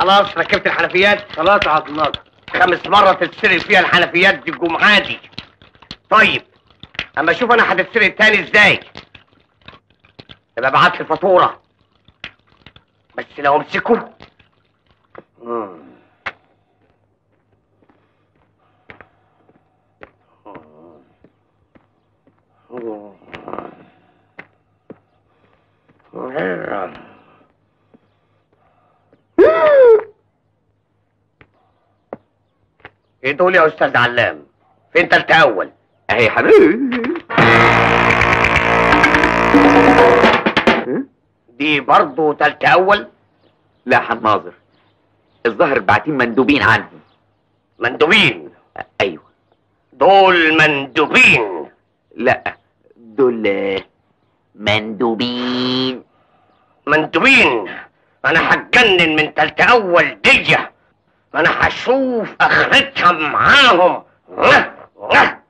خلاص ركبت الحنفيات خلاص يا عبد الناصر خامس مرة تتسرق فيها الحنفيات دي الجمعة دي طيب اما اشوف انا هتتسرق تاني ازاي يبقى ابعت لي فاتورة بس لو امسكوا مم. ايه دول يا استاذ علام فين تالتة اول اهي يا حبيبي دي برضه تالتة اول لا يا حناظر الظاهر باعتين مندوبين عنهم مندوبين ايوه دول مندوبين لا دول آه، مندوبين مندوبين انا هتجنن من تالتة اول دي انا هشوف اخرتها معاهم نه، نه.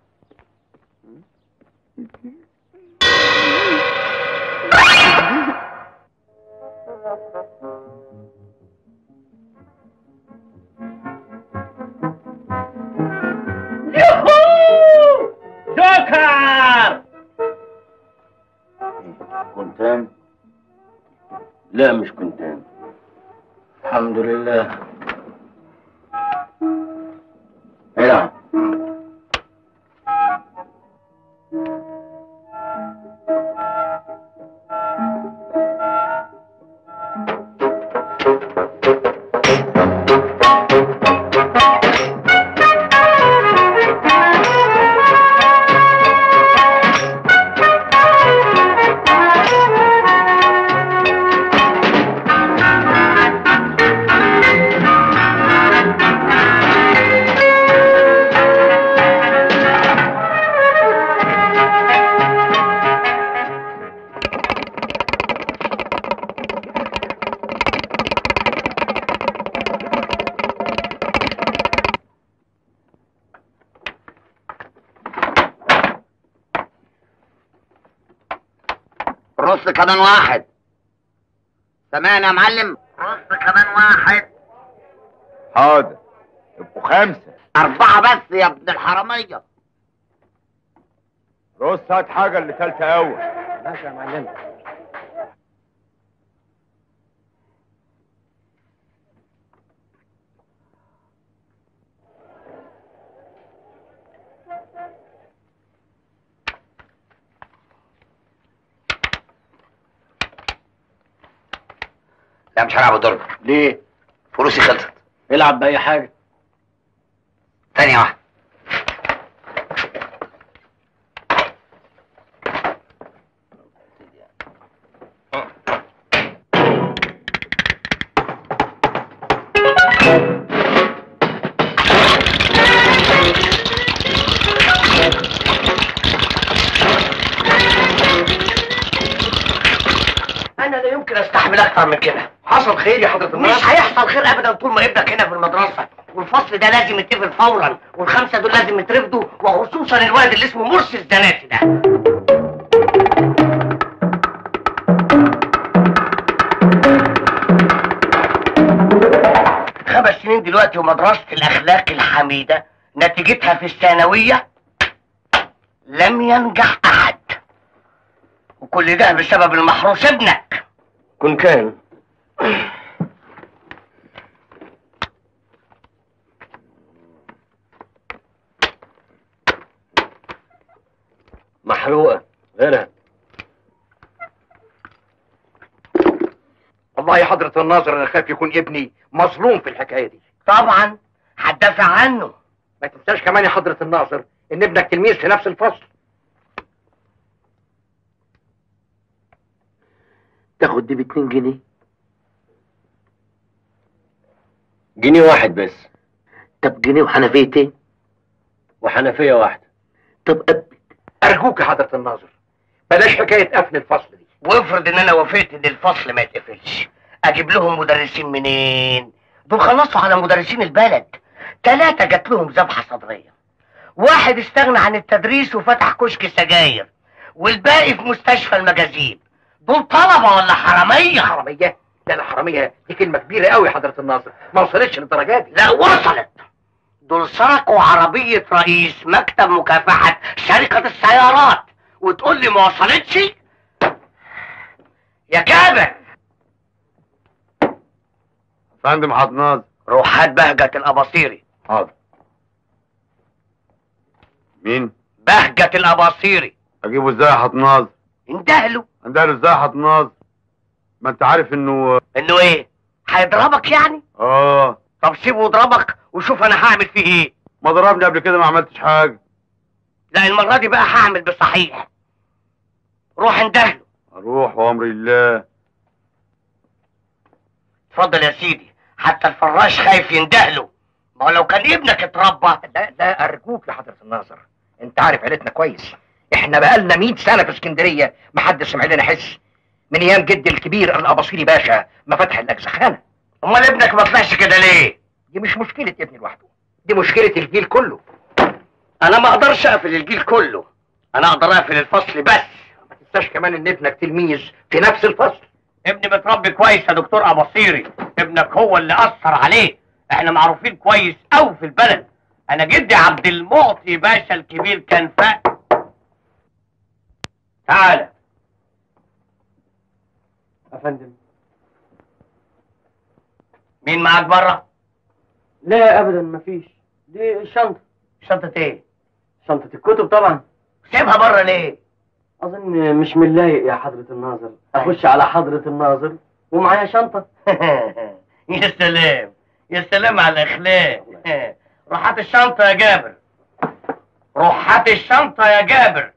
يوهو جوكر كنتان لا مش كنتان الحمد لله العب رص كمان واحد سامعني يا معلم رص كمان واحد حاضر يبقوا خمسة أربعة بس يا ابن الحرامية رص هات حاجة اللي تالتة أول ماشي يا معلم لا مش هلعب دور ليه؟ فلوسي خلصت العب بأي حاجة ثانية واحدة أنا لا يمكن أستحمل أكتر من كده حصل خير يا حضرة مش هيحصل خير ابدا طول ما ابنك هنا في المدرسه والفصل ده لازم يتقفل فورا والخمسه دول لازم يترفدوا وخصوصا الولد اللي اسمه مرسي الزناتي ده خمس سنين دلوقتي ومدرسه الاخلاق الحميده نتيجتها في الثانويه لم ينجح احد وكل ده بسبب المحروس ابنك كن كان محروقة غيرها والله يا حضرة الناظر أنا خايف يكون ابني مظلوم في الحكاية دي طبعا هتدافع عنه ما تنساش كمان يا حضرة الناظر إن ابنك تلميذ في نفس الفصل تاخد دي باتنين جنيه جنيه واحد بس طب جنيه وحنفيتين وحنفية واحدة طب أب أرجوك يا حضرة الناظر بلاش حكاية قفل الفصل دي وافرض ان انا وافقت ان الفصل ما يتقفلش اجيب لهم مدرسين منين دول خلصوا على مدرسين البلد ثلاثة جات لهم ذبحة صدرية واحد استغنى عن التدريس وفتح كشك سجاير والباقي في مستشفى المجاذيب دول طلبة ولا حرامية حرامية لا لا حراميه دي كلمه كبيره قوي يا حضره الناظر ما وصلتش للدرجه دي لا وصلت دول سرقوا عربية رئيس مكتب مكافحة شركة السيارات وتقول لي ما وصلتش يا كابر فندم حض ناظر روح هات بهجة الأباصيري حاضر مين بهجة الأباصيري اجيبه ازاي يا حض ناظر اندهله عندها ازاي يا حض ناظر ما انت عارف انه انه ايه هيضربك يعني اه طب سيبه يضربك وشوف انا هعمل فيه ايه ما ضربني قبل كده ما عملتش حاجه لا المرة دي بقى هعمل بصحيح روح اندهله اروح وامر الله اتفضل يا سيدي حتى الفراش خايف يندهله ما هو لو كان ابنك اتربى لا لا ارجوك يا حضره الناظر انت عارف عيلتنا كويس احنا بقالنا 100 سنه في اسكندريه ما حد سمع لنا حس من ايام جدي الكبير الاباصيري باشا ما فتح الاجزخانه امال ابنك ما طلعش كده ليه دي مش مشكله ابني لوحده دي مشكله الجيل كله انا ما اقدرش اقفل الجيل كله انا اقدر اقفل الفصل بس ما تنساش كمان ان ابنك تلميذ في نفس الفصل ابني متربي كويس يا دكتور اباصيري ابنك هو اللي اثر عليه احنا معروفين كويس قوي في البلد انا جدي عبد المعطي باشا الكبير كان فاق تعالى يا فندم مين معاك بره لا ابدا مفيش دي الشنطه شنطة ايه شنطه الكتب طبعا سيبها بره ليه اظن مش ملايق يا حضره الناظر اخش على حضره الناظر ومعايا شنطه يا سلام يا سلام على الاخلاق روح هات الشنطة يا جابر روح هات الشنطة يا جابر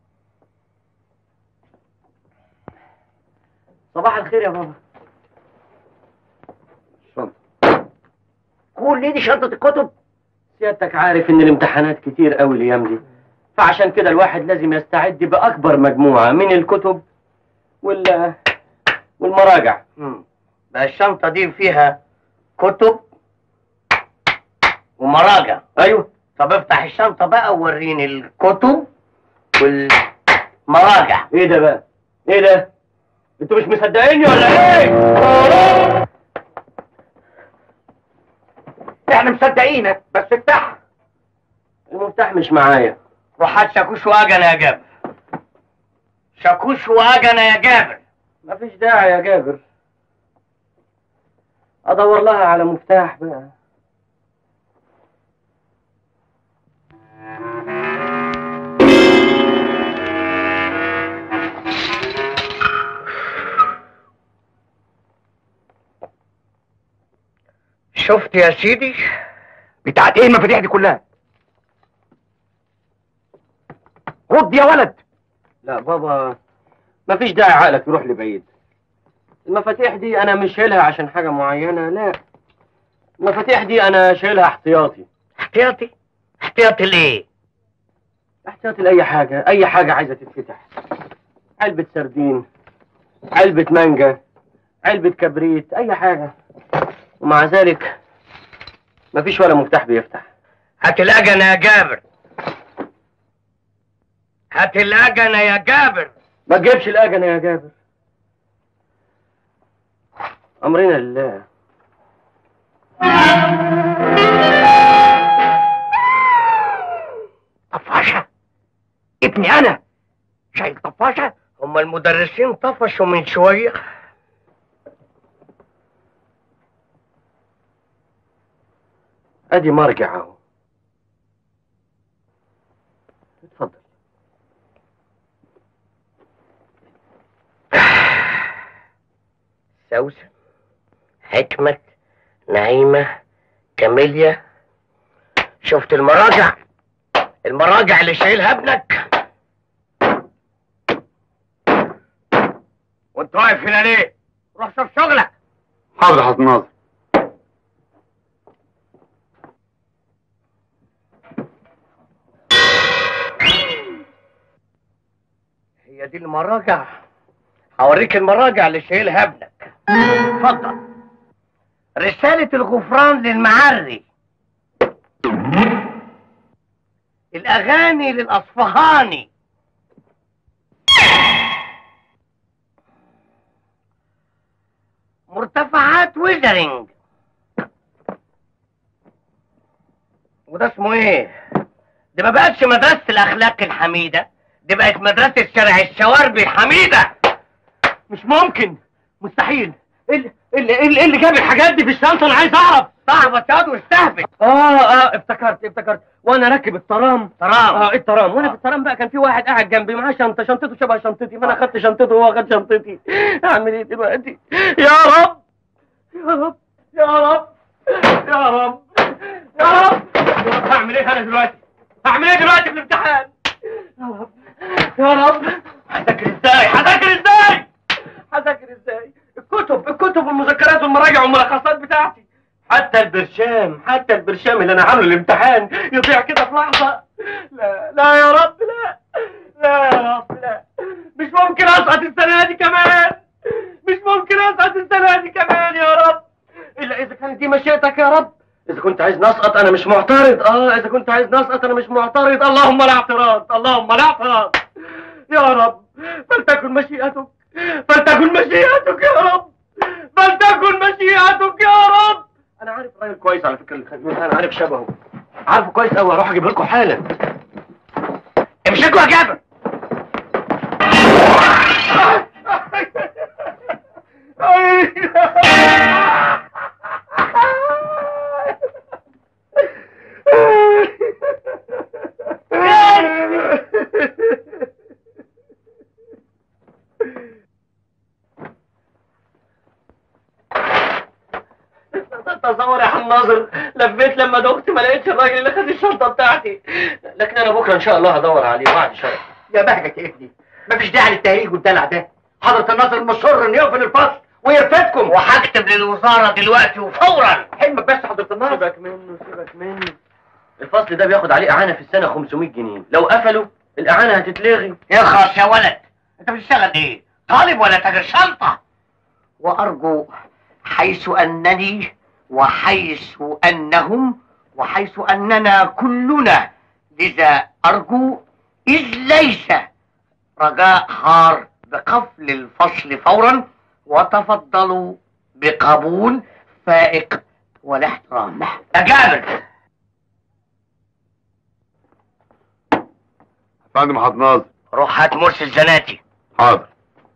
صباح الخير يا بابا كل دي شنطه الكتب سيادتك عارف ان الامتحانات كتير قوي الايام دي فعشان كده الواحد لازم يستعد باكبر مجموعه من الكتب وال والمراجع مم. بقى الشنطة دي فيها كتب ومراجع ايوه طب افتح الشنطة بقى ووريني الكتب والمراجع ايه ده بقى ايه ده انتوا مش مصدقيني ولا ايه احنا مصدقينك بس افتح المفتاح مش معايا روح هات شاكوش واجنة يا جابر شاكوش واجنة يا جابر مفيش داعي يا جابر ادور لها على مفتاح بقى شفت يا سيدي بتاعت ايه المفاتيح دي كلها رد يا ولد لا بابا مفيش داعي عقلك يروح لبعيد المفاتيح دي انا مش شايلها عشان حاجه معينه لا المفاتيح دي انا شايلها احتياطي احتياطي احتياطي ليه احتياطي لاي حاجه اي حاجه عايزه تتفتح علبه سردين علبه مانجا علبه كبريت اي حاجه ومع ذلك مفيش ولا مفتاح بيفتح هات الأجنة يا جابر هات الأجنة يا جابر ما تجيبش الاجنه يا جابر امرنا لله طفاشه ابني انا شايل طفاشه هما المدرسين طفشوا من شوية ادي مرجع اهو اتفضل سوسن حكمة نعيمة كاميليا شفت المراجع المراجع اللي شايلها ابنك وانت واقف هنا ليه؟ روح شوف شغلك حاضر يا حضرة الناظر هي دي المراجع هوريك المراجع اللي شايلها ابنك اتفضل رسالة الغفران للمعري الأغاني للأصفهاني مرتفعات ويزرينج وده اسمه ايه دي ما بقتش مدرسة الاخلاق الحميدة دي بقت مدرسة شارع الشواربي الحميدة مش ممكن مستحيل ايه اللي- إيه اللي, إيه اللي, إيه اللي جاب الحاجات دي في الشنطه انا عايز اعرف صاحبك ياض واستهبل اه اه افتكرت افتكرت وانا راكب الترام ترام اه الترام وانا في الترام بقى كان في واحد قاعد جنبي معاه شنطه شنطته شبه شنطتي ما انا خدت شنطته وهو خد شنطتي اعمل ايه دلوقتي يا رب يا رب يا رب يا رب يا رب يا رب هعمل ايه انا دلوقتي هعمل ايه دلوقتي في الامتحان يا رب يا رب هذاكر ازاي هذاكر ازاي هذاكر ازاي الكتب الكتب والمذكرات والمراجع والملخصات بتاعتي حتى البرشام حتى البرشام اللي انا عامله الامتحان يضيع كده في لحظه لا لا يا رب لا لا يا رب لا مش ممكن اسقط السنه دي كمان مش ممكن اسقط السنه دي كمان يا رب الا اذا كانت دي مشيئتك يا رب اذا كنت عايز نسقط انا مش معترض اه اذا كنت عايز نسقط انا مش معترض اللهم لا اعتراض اللهم لا اعتراض يا رب فلتكن مشيئتك فلتكن مشيئتك يا رب فلتكن مشيئتك يا رب انا عارف راجل كويس على فكره اللي خدمه انا عارف شبهه عارفه كويس قوي هروح اجيب لكم حالا امسكوا يا جابر تصور يا عم ناظر لفيت لما دقت ما لقيتش الراجل اللي خد الشنطه بتاعتي لكن انا بكره ان شاء الله هدور عليه بعد شهر يا بهجة يا ابني مفيش داعي للتهريج والدلع ده حضرة الناظر مصر انه يقفل الفصل ويرفدكم وهكتب للوزارة دلوقتي وفورا حلمك بس حضرة الناظر سيبك منه سيبك منه الفصل ده بياخد عليه اعانه في السنه 500 جنيه لو قفلوا الاعانه هتتلغي ارخص يا ولد انت بتشتغل ايه طالب ولا تاجر شنطة وارجو حيث انني وحيث انهم وحيث اننا كلنا لذا ارجو اذ ليس رجاء حار بقفل الفصل فورا وتفضلوا بقبول فائق والاحترام يا جابر فندم حض ناظر روح هات مرسي الزناتي حاضر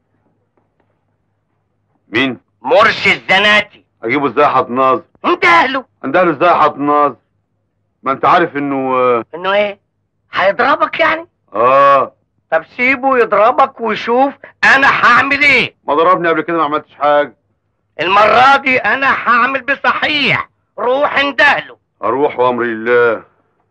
مين مرسي الزناتي اجيبه ازاي حض ناظر انت اهله له ازاي حض ناظر ما انت عارف انه آه، انه ايه هيضربك يعني اه طب سيبه يضربك وشوف انا هعمل ايه ما ضربني قبل كده ما عملتش حاجه المرة دي انا هعمل بصحيح روح اندهله اروح وامري الله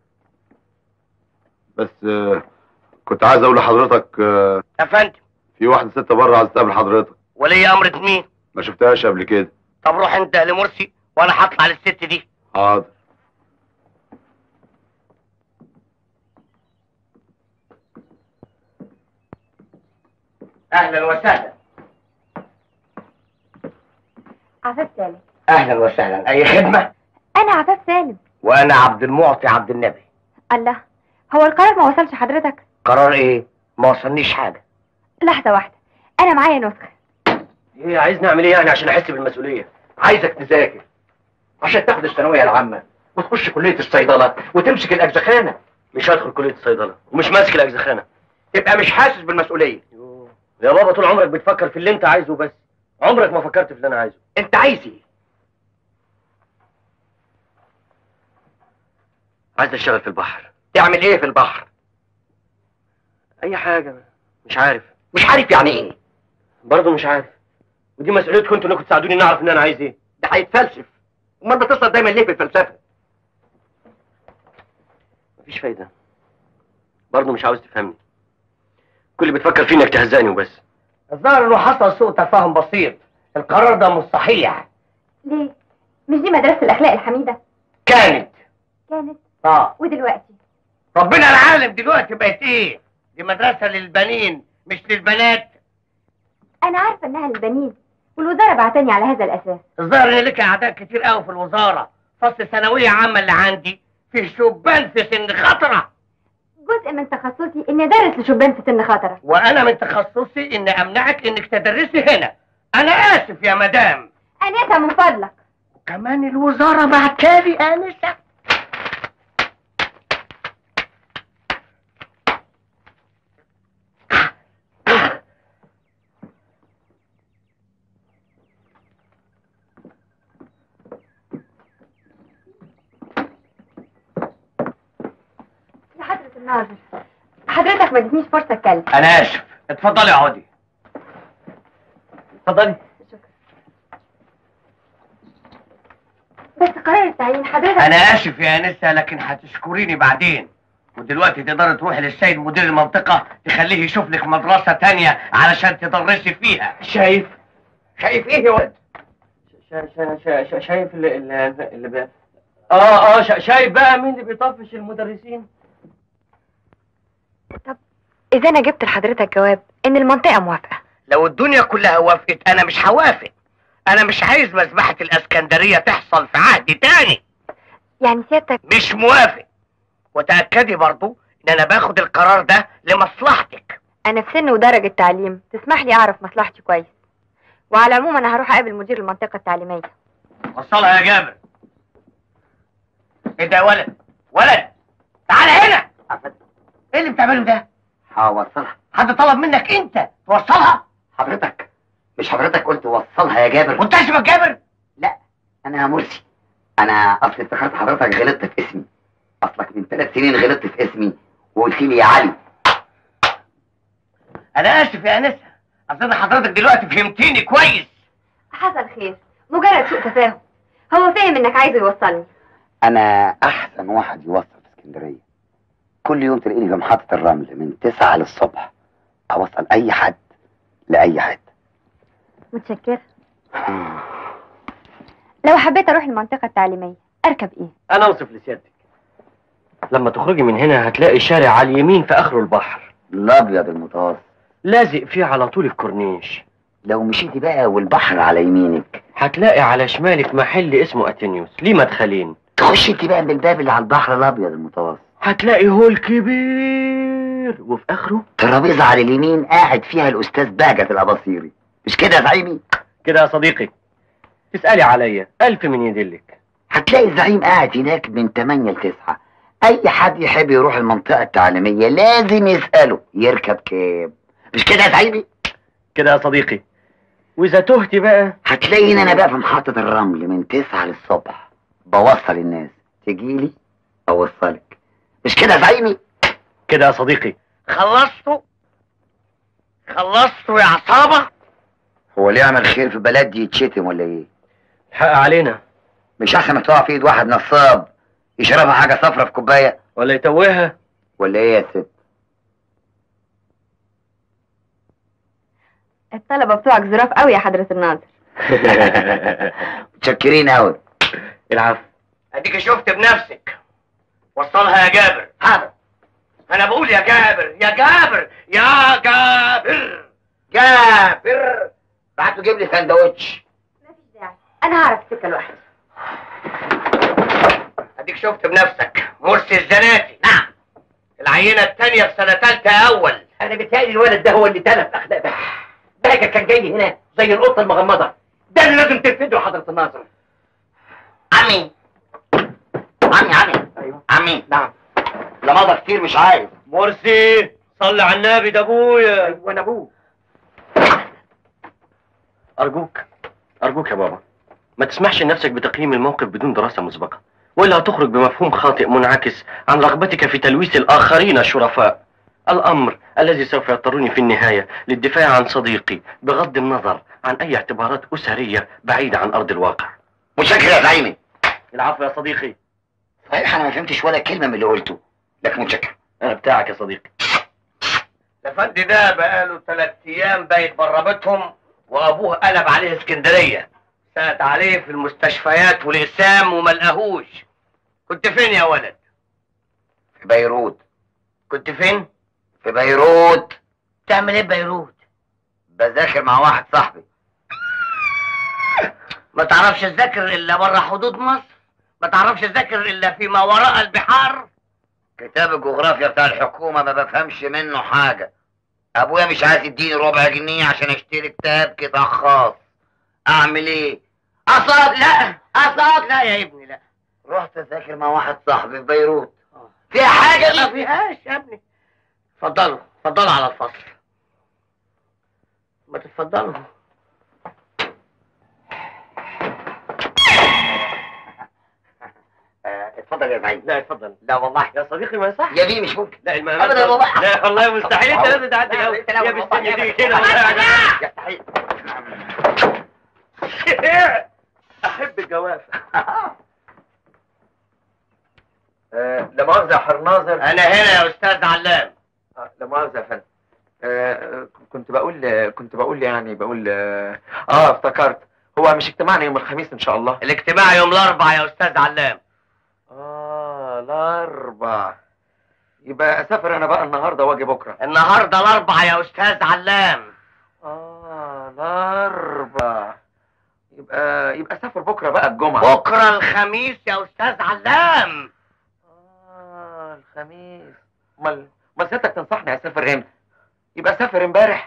بس آه، كنت عايز اقول لحضرتك آه، يا فندم في واحده ست بره عايز تقابل حضرتك ولي امرة مين ما شفتهاش قبل كده طب روح انت لمرسي وانا هطلع للست دي حاضر اهلا وسهلا عفاف سالم اهلا وسهلا اي خدمة انا عفاف سالم وانا عبد المعطي عبد النبي الله هو القرار ما وصلش حضرتك قرار ايه ما وصلنيش حاجة لحظه واحده انا معايا نسخه ايه عايز نعمل ايه يعني عشان احس بالمسؤوليه عايزك تذاكر عشان تاخد الثانوية العامة وتخش كلية الصيدلة وتمسك الأجزخانة مش هدخل كليه الصيدله ومش ماسك الاجزخانه تبقى مش حاسس بالمسؤولية يا بابا طول عمرك بتفكر في اللي انت عايزه بس عمرك ما فكرت في اللي انا عايزه انت عايز ايه؟ عايز اشتغل في البحر تعمل ايه في البحر؟ اي حاجه مش عارف مش عارف يعني ايه؟ برضه مش عارف ودي مسؤوليتكم انتوا انكم تساعدوني نعرف ان انا عايز ايه ده هيتفلسف امال بتصل دايما ليه في الفلسفة؟ مفيش فايده برضه مش عاوز تفهمني كل اللي بتفكر فيه انك تهزقني وبس الظاهر انه حصل سوء تفاهم بسيط القرار ده مش صحيح ليه مش دي مدرسه الاخلاق الحميده كانت كانت اه ودلوقتي ربنا العالم دلوقتي بقت ايه دي مدرسة للبنين مش للبنات انا عارفه انها للبنين والوزاره بعتني على هذا الاساس الظاهر ان لك اعداء كتير قوي في الوزارة فصل ثانوية عامة اللي عندي فيه شبان في سن خطرة جزء من تخصصي اني ادرس لشبان في سن خطره وانا من تخصصي ان امنعك انك تدرسي هنا انا اسف يا مدام انسه من فضلك كمان الوزارة بعتالي آنسة يا حضرة الناظر حضرتك ما ادتنيش فرصة اتكلم أنا آسف اتفضلي اقعدي اتفضلي بس قرار التعيين حضرتك أنا آسف يا آنسة لكن هتشكريني بعدين ودلوقتي تقدري تروحي للسيد مدير المنطقة تخليه يشوف لك مدرسة تانية علشان تدرسي فيها شايف شايف ايه يا ولد؟ شا شا شا شا شايف اللي اللي, اللي ب... اه اه شا شايف بقى مين اللي بيطفش المدرسين اذا انا جبت لحضرتك جواب ان المنطقة موافقة لو الدنيا كلها وافقت انا مش هوافق انا مش عايز مذبحة الاسكندرية تحصل في عهد تاني يعني سيادتك مش موافق وتأكدي برضو ان انا باخد القرار ده لمصلحتك انا في سن ودرجة تعليم تسمح لي اعرف مصلحتي كويس وعلى العموم انا هروح اقابل مدير المنطقة التعليمية وصلها يا جابر ايه ده يا ولد ولد تعال هنا ايه اللي بتعمله ده هوصلها حد طلب منك انت توصلها حضرتك مش حضرتك قلت وصلها يا جابر وانت اسمك جابر انا مرسي انا اصل افتكرت حضرتك غلطت في اسمي اصلك من ثلاث سنين غلطت في اسمي وقلت لي يا علي انا اسف يا انسه اصل انا حضرتك دلوقتي فهمتيني كويس حصل خير مجرد سوء تفاهم هو فاهم انك عايزه يوصلني انا احسن واحد يوصل في اسكندريه كل يوم تلاقيني في محطه الرمل من 9 للصبح اوصل اي حد لاي حد متشكرة لو حبيت اروح المنطقة التعليمية اركب ايه انا اوصف لسيادتك لما تخرجي من هنا هتلاقي شارع على اليمين في اخره البحر الابيض المتوسط لازق فيه على طول الكورنيش لو مشيتي بقى والبحر على يمينك هتلاقي على شمالك محل اسمه اتينيوس ليه مدخلين تخش انت بقى من الباب اللي على البحر الابيض المتوسط هتلاقي هول كبير وفي اخره ترابيزه على اليمين قاعد فيها الاستاذ بهجت الاباصيري مش كده يا زعيمي كده يا صديقي تسألي عليا ألف من يدلك هتلاقي الزعيم قاعد هناك من 8 ل 9 اي حد يحب يروح المنطقه التعليميه لازم يساله يركب كام مش كده يا زعيمي كده يا صديقي وإذا تهتي بقى هتلاقيني انا بقى في محطه الرمل من 9 للصبح بوصل الناس تجيلي اوصلك مش كده يا زعيمي كده يا صديقي خلصتوا خلصتوا يا عصابة هو اللي يعمل خير في بلد دي يتشتم ولا ايه الحق علينا مش احسن ما تقع في ايد واحد نصاب يشربها حاجه صفرة في كوبايه ولا يتوهها ولا ايه يا ست الطلبة بتوعك ظراف قوي يا حضرة الناظر متشكرين قوي العفو اديك شفت بنفسك وصلها يا جابر حاضر انا بقول يا جابر يا جابر يا جابر جابر بعت تجيب لي سندوتش مفيش داعي انا هعرف السكة لوحدي اديك شفت بنفسك مرسي الزناتي نعم العينة التانية في سنة تالتة أول انا بيتهيألي الولد ده هو اللي تلف اخلاق بهجة بهجة كان جاي هنا زي القطه المغمضه ده اللي لازم ترفده يا حضره الناظر عمي عمي عمي ايوه عمي نعم لا مضى كتير مش عايز مرسي صلي على النبي ده ابويا ايوه انا ابوه ارجوك ارجوك يا بابا ما تسمحش لنفسك بتقييم الموقف بدون دراسة مسبقة ولا هتخرج بمفهوم خاطئ منعكس عن رغبتك في تلويث الآخرين الشرفاء الأمر الذي سوف يضطرني في النهاية للدفاع عن صديقي بغض النظر عن أي اعتبارات أسرية بعيدة عن أرض الواقع متشكر يا زعيمي العفو يا صديقي صحيح انا ما فهمتش ولا كلمه من اللي قلته لكن متشكر أنا بتاعك يا صديقي الافندي ده بقاله ثلاث ايام بايت بره بيتهم وابوه قلب عليه اسكندريه سأت عليه في المستشفيات والاقسام وما لقاهوش كنت فين يا ولد في بيروت كنت فين في بيروت بتعمل ايه في بيروت بذاكر مع واحد صاحبي ما تعرفش تذاكر الا بره حدود مصر ما تعرفش تذاكر الا في ما وراء البحار كتاب الجغرافيا بتاع الحكومه ما بفهمش منه حاجه ابويا مش عايز يديني ربع جنيه عشان اشتري كتاب كده خاص اعمل ايه اصاب لا اصاب لا يا ابني لا رحت اذاكر مع واحد صاحبي في بيروت فيها حاجه ما فيهاش يا ابني اتفضلوا اتفضلوا على الفصل ما تتفضلوا آه، اتفضل يا زعيم لا اتفضل لا والله يا صديقي ما يصح يا بيه مش ممكن لا المهم أبداً والله. لا والله مستحيل انت لازم تعدي لا، الاول أنت الأول يا والله. مستني يا تيجي بيه. كده يستحيل احب الجوافه لا مؤاخذة يا حرناظر انا هنا يا استاذ علام آه، لا مؤاخذة يا فندم آه، كنت بقول كنت بقول يعني بقول اه آه، افتكرت هو مش اجتماعنا يوم الخميس ان شاء الله الاجتماع يوم الاربعاء يا استاذ علام اه الاربع يبقى اسافر انا بقى النهارده واجي بكره النهارده الاربعاء يا استاذ علام اه الاربع يبقى يبقى اسافر بكره بقى الجمعه بكره الخميس يا استاذ علام اه الخميس امال امال سيادتك تنصحني اسافر امتى يبقى اسافر امبارح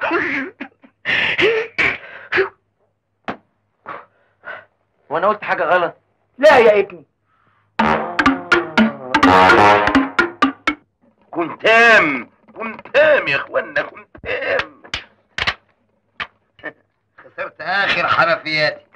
وانا قلت حاجه غلط لا يا ابني كنتام كنتام يا اخوانا كنتام خسرت اخر حنفياتي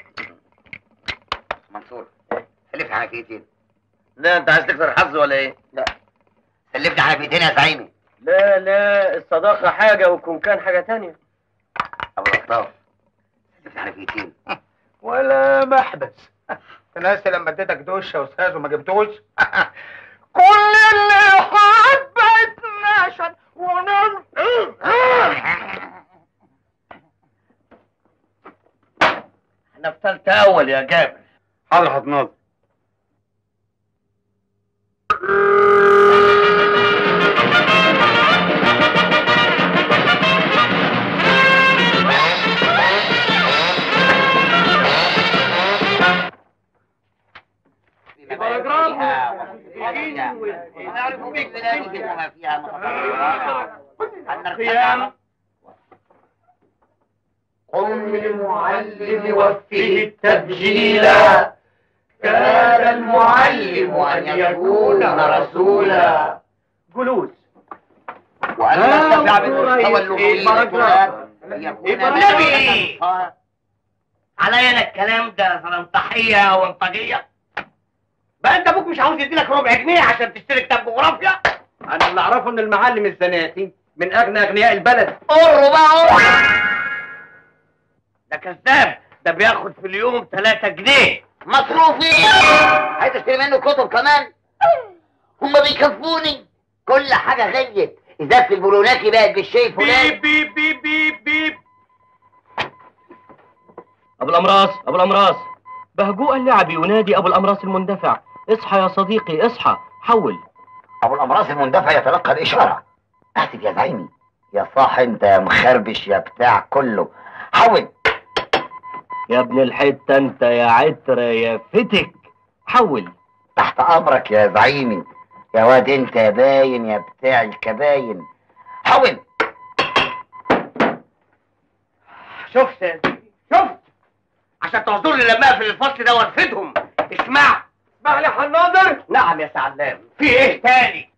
منصور سلف حنفيتين لا انت عايز تكسر حظ ولا ايه سلفني حنفيتين يا زعيمي لا لا الصداقه حاجه وكون كان حاجه تانية ابو الاطراف سلفني حنفيتين ولا محبس ناس لما اديتك دوش يا استاذ وما جبتوش كل اللي حبتنا عشان ونم احنا في ثالثه اول يا جابر حاضر هتناظر القيام قم المعلم وفه التبجيلا كان المعلم أن يكون رسولا جلوس وأن يرتفع بالمستوى اللغوي البركة. أن يكون النبي. عليا انا الكلام ده فلنطحيه وانطجيه بقى انت ابوك مش عاوز يديلك ربع جنيه عشان تشتري كتاب جغرافيا انا اللي اعرفه ان المعلم الزناتي من اغنى اغنياء البلد قروا بقى قروا ده كذاب ده بياخد في اليوم 3 جنيه مصروفي عايز اشتري منه كتب كمان هم بيكفوني كل حاجة غليت ازازة البولوناكي بقت بالشيء فلان بيب بيب بيب بيب ابو الامراس ابو الامراس بهجوء اللعب ينادي ابو الامراس المندفع اصحى يا صديقي اصحى حول ابو الامراض المندفع يتلقى الاشارة اهتف يا زعيمي يا صاح انت يا مخربش يا بتاع كله حول يا ابن الحته انت يا عترة يا فتك حول تحت امرك يا زعيمي يا واد انت يا باين يا بتاع الكباين حول شفت يا سيدي، شفت عشان تعذر لي لما اقفل الفصل ده وارفدهم اسمع اسمع لي حناظر نعم يا سعدان في ايه تاني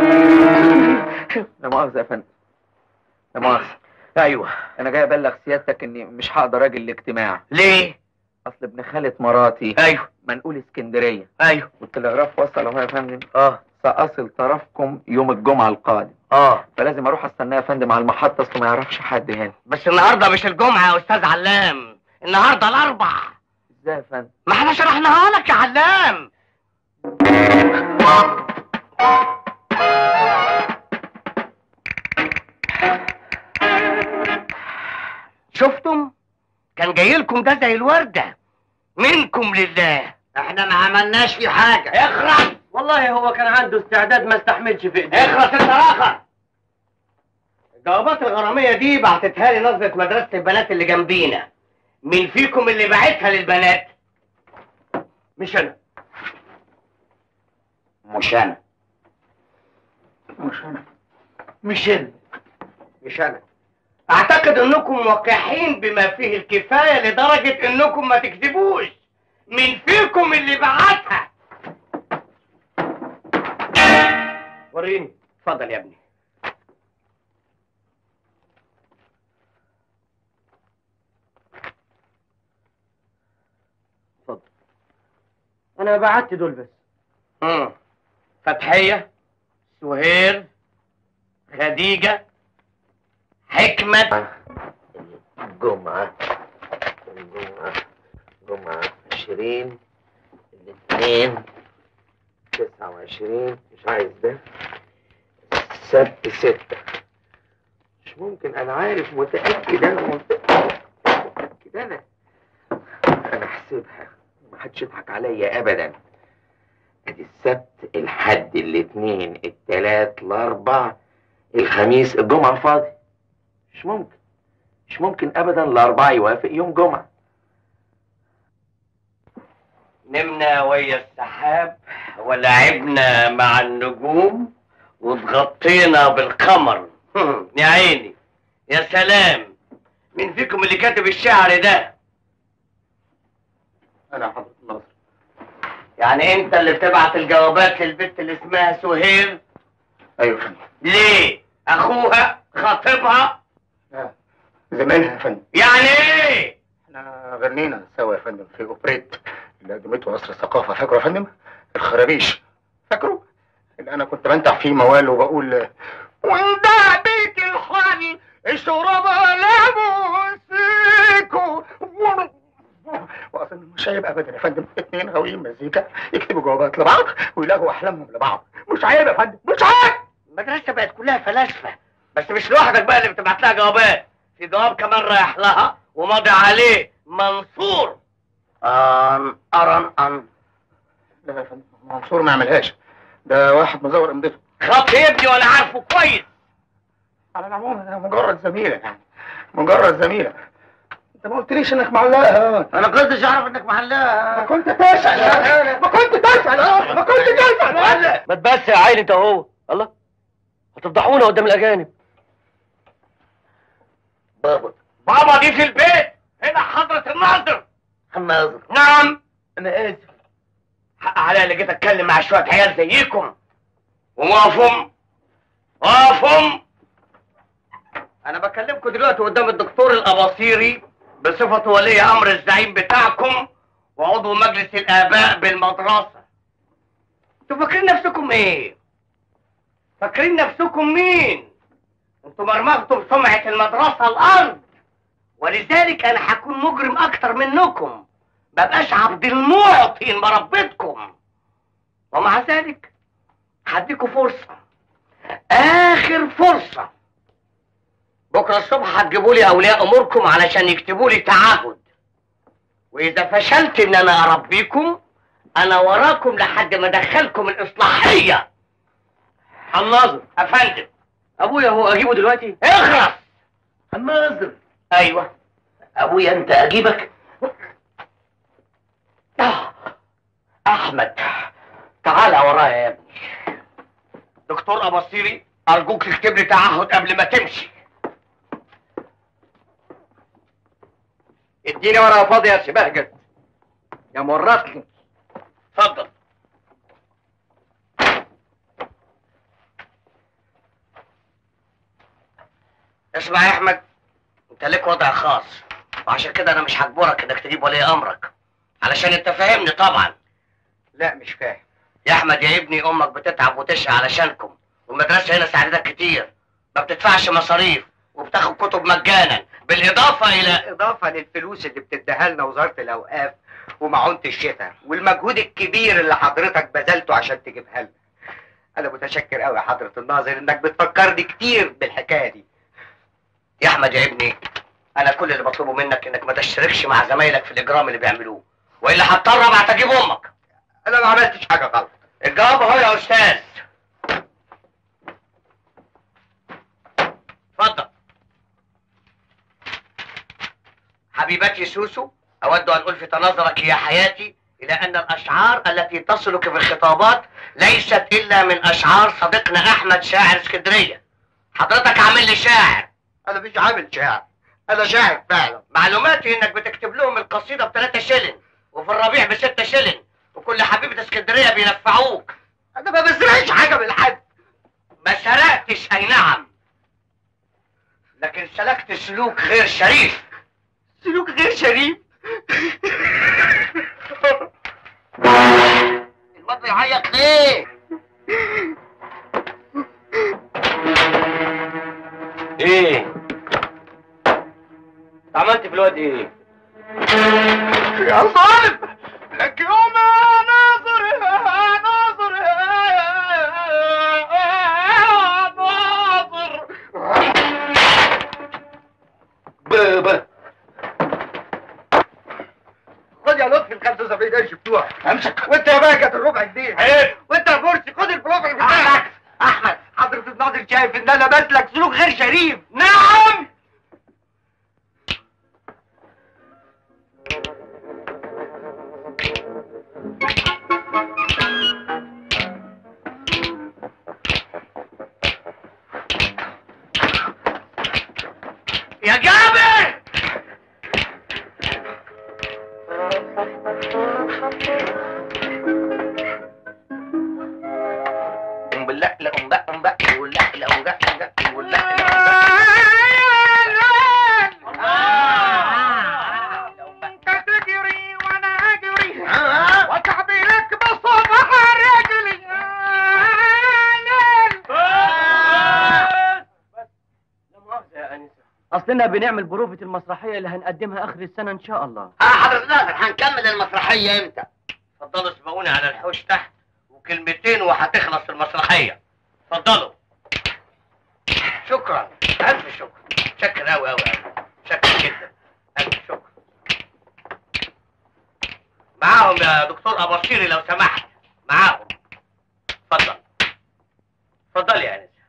لا مؤاخذة يا فندم لا مؤاخذة ايوه انا جاي ابلغ سيادتك اني مش هقدر اجي الاجتماع ليه اصل ابن خالة مراتي ايوه منقول اسكندرية ايوه والتلغراف وصل اهو يا فندم اه سأصل طرفكم يوم الجمعة القادم اه فلازم اروح استناه يا فندم على المحطة اصله ما يعرفش حد هنا بس النهارده مش الجمعه يا استاذ علام النهارده الاربع ازاي يا فندم ما احنا شرحناها لك يا علام شفتم كان جاي لكم ده زي الورده منكم لله احنا ما عملناش في حاجة اخرس والله هو كان عنده استعداد ما استحملش في ايديه اخرس انت راخر الجوابات الغرامية دي بعتتها لي نظرة مدرسة البنات اللي جنبينا مين فيكم اللي بعتها للبنات؟ مش انا مش انا مش انا مش انا اعتقد انكم موقعين بما فيه الكفاية لدرجة انكم ما تكذبوش مين فيكم اللي بعتها وريني اتفضل يا ابني اتفضل انا بعت دول بس مم. فتحية سهير خديجة حكمة جمعة الجمعة جمعة عشرين الاثنين تسعة وعشرين مش عايز ده السبت ستة مش ممكن أنا عارف متأكد أنا متأكد أنا أنا أحسبها محدش يضحك عليا أبدا أدي السبت الحد الاثنين التلات الأربع الخميس الجمعة فاضي مش ممكن مش ممكن ابدا الاربعه يوافق يوم جمعه نمنا ويا السحاب ولعبنا مع النجوم واتغطينا بالقمر يا عيني يا سلام مين فيكم اللي كاتب الشعر ده انا يا حضرة الناظر يعني انت اللي بتبعت الجوابات للبنت اللي اسمها سهير ايوه يا فندم ليه اخوها خطيبها زمانها يا فندم يعني ايه احنا غنينا سوا يا فندم في اوبريت اللي قدمته قصر الثقافه فاكره يا فندم الخرابيش فاكره اللي انا كنت بنتع فيه موال وبقول وندع بيك الحل اشرب لابوسيكو واصلا مش عيب ابدا يا فندم اتنين غاويين مزيكا يكتبوا جوابات لبعض ويلاقوا احلامهم لبعض مش عيب يا فندم مش عيب المدرسة بقت كلها فلاسفة بس مش لوحدك بقى اللي بتبعت لها جوابات في جواب كمان رايح لها وماضي عليه منصور ان ارن ان لا يا فندم منصور ما يعملهاش ده واحد مزور امضته خط ابني وانا عارفه كويس على العموم انا مجرد زميله يعني مجرد زميله انت ما قلتليش انك معلقها انا كنتش اعرف انك ما محلها كنت تسأل يا ما كنت تسأل اه ما كنت تسأل اه ما تبس يا عيل انت اهو الله هتفضحونا قدام الاجانب بابا بابا دي في البيت هنا حضرة الناظر الناظر نعم انا اسف حق عليا اللي جيت اتكلم مع شوية عيال زيكم وقفهم وقفهم انا بكلمكم دلوقتي قدام الدكتور الاباصيري بصفته ولي امر الزعيم بتاعكم وعضو مجلس الاباء بالمدرسة انتوا فاكرين نفسكم ايه فاكرين نفسكم مين انتوا مرمغتوا بسمعة المدرسة الارض ولذلك انا هكون مجرم اكتر منكم مبقاش عبد المعطي مربيتكم ومع ذلك هديكوا فرصة آخر فرصة بكرة الصبح هتجيبوا لي أولياء أموركم علشان يكتبوا لي تعهد وإذا فشلت إن أنا أربيكم أنا وراكم لحد ما أدخلكم الإصلاحية الناظر أفندم ابويا هو اجيبه دلوقتي اخرس الناظر أيوه ابويا انت اجيبك آه، أحمد تعالى ورايا يا ابني دكتور أباصيري أرجوك تكتب لي تعهد قبل ما تمشي اديني ورقه فاضيه يا سبهجت يا مرتني اتفضل اسمع يا احمد انت ليك وضع خاص وعشان كده انا مش هجبرك انك تجيب ولي امرك علشان انت فاهمني طبعا لا مش فاهم يا احمد يا ابني امك بتتعب وتشقى علشانكم والمدرسه هنا ساعدتك كتير ما بتدفعش مصاريف وبتاخد كتب مجانا بالاضافه الى اضافه للفلوس اللي بتديها لنا وزاره الاوقاف ومعونه الشتاء والمجهود الكبير اللي حضرتك بذلته عشان تجيبها لنا انا متشكر قوي يا حضره الناظر انك بتفكرني كتير بالحكايه دي يا احمد يا ابني انا كل اللي بطلبه منك انك ما تشتركش مع زمايلك في الاجرام اللي بيعملوه والا هضطر ابعت اجيب امك انا ما عملتش حاجه غلط الجواب اهو يا استاذ اتفضل حبيبتي سوسو اود ان الفت نظرك يا حياتي الى ان الاشعار التي تصلك في الخطابات ليست الا من اشعار صديقنا احمد شاعر اسكندريه حضرتك عامل لي شاعر انا مش عامل شاعر انا شاعر فعلا معلوماتي انك بتكتب لهم القصيده بثلاثة شلن وفي الربيع بستة شلن وكل حبيبة اسكندرية بينفعوك انا ما بسرقش حاجة من حد ما سرقتش اي نعم لكن سلكت سلوك غير شريف سلوك غير شريف الواد بيعيط ليه؟ ايه عملت في الواد ايه يا ظالم لك يوم ناظر ناظر ناظر بابا خد يا لطفي ال 75 قرش بتوعك امسك وانت يا بقى كانت الربع جنيه عيب وانت يا مرسي خد البلوفر بتاعك احمد حضرة الناظر شايف ان انا بسلك سلوك غير شريف نعم يا جابر ام بالله لا ام بقى ام بقى ولا لا ام بقى ولا تجري وانا اجري وتعبيرك بصبح رجلي لا مؤاخذة يا انسه اصلنا بنعمل بروفة المسرحية اللي هنقدمها اخر السنة ان شاء الله اه حضرة ناصر هنكمل المسرحية امتى؟ اتفضلوا اسبقوني على الحوش تحت وكلمتين وهتخلص المسرحية اتفضلوا شكرا ألف شكر شكر أوي أوي أوي شكر جدا ألف شكر معاهم يا دكتور أباصيري لو سمحت معاهم اتفضل اتفضل يا أنسة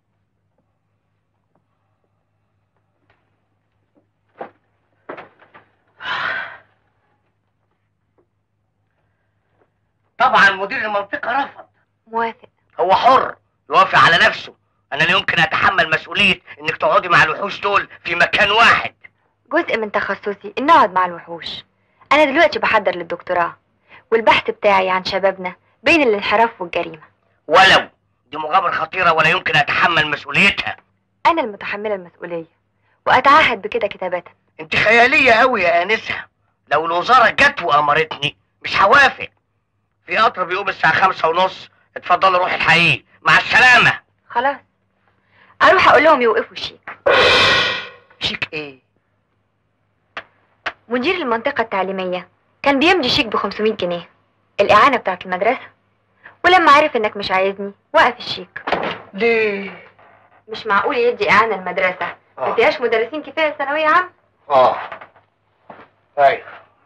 طبعا مدير المنطقة رفض موافق هو حر يوافق على نفسه انا لا يمكن اتحمل مسؤوليه انك تقعدي مع الوحوش دول في مكان واحد جزء من تخصصي إن أقعد مع الوحوش أنا دلوقتي بحضر للدكتوراه والبحث بتاعي عن شبابنا بين الانحراف والجريمة ولو دي مغامره خطيره ولا يمكن اتحمل مسؤوليتها أنا المتحملة المسؤولية وأتعهد بكده كتابة انت خياليه قوي يا انسه لو الوزاره جت وامرتني مش هوافق في قطر بيقوم الساعه خمسة ونص اتفضلوا روح الحقيقي مع السلامه خلاص أروح أقول لهم يوقفوا شيك شيك ايه مدير المنطقة التعليمية كان بيمضي شيك ب 500 جنيه الإعانة بتاعت المدرسة ولما عرف إنك مش عايزني وقف الشيك ليه مش معقول يدي إعانة المدرسة ما فيهاش مدرسين كفاية ثانوية عام اه ايوه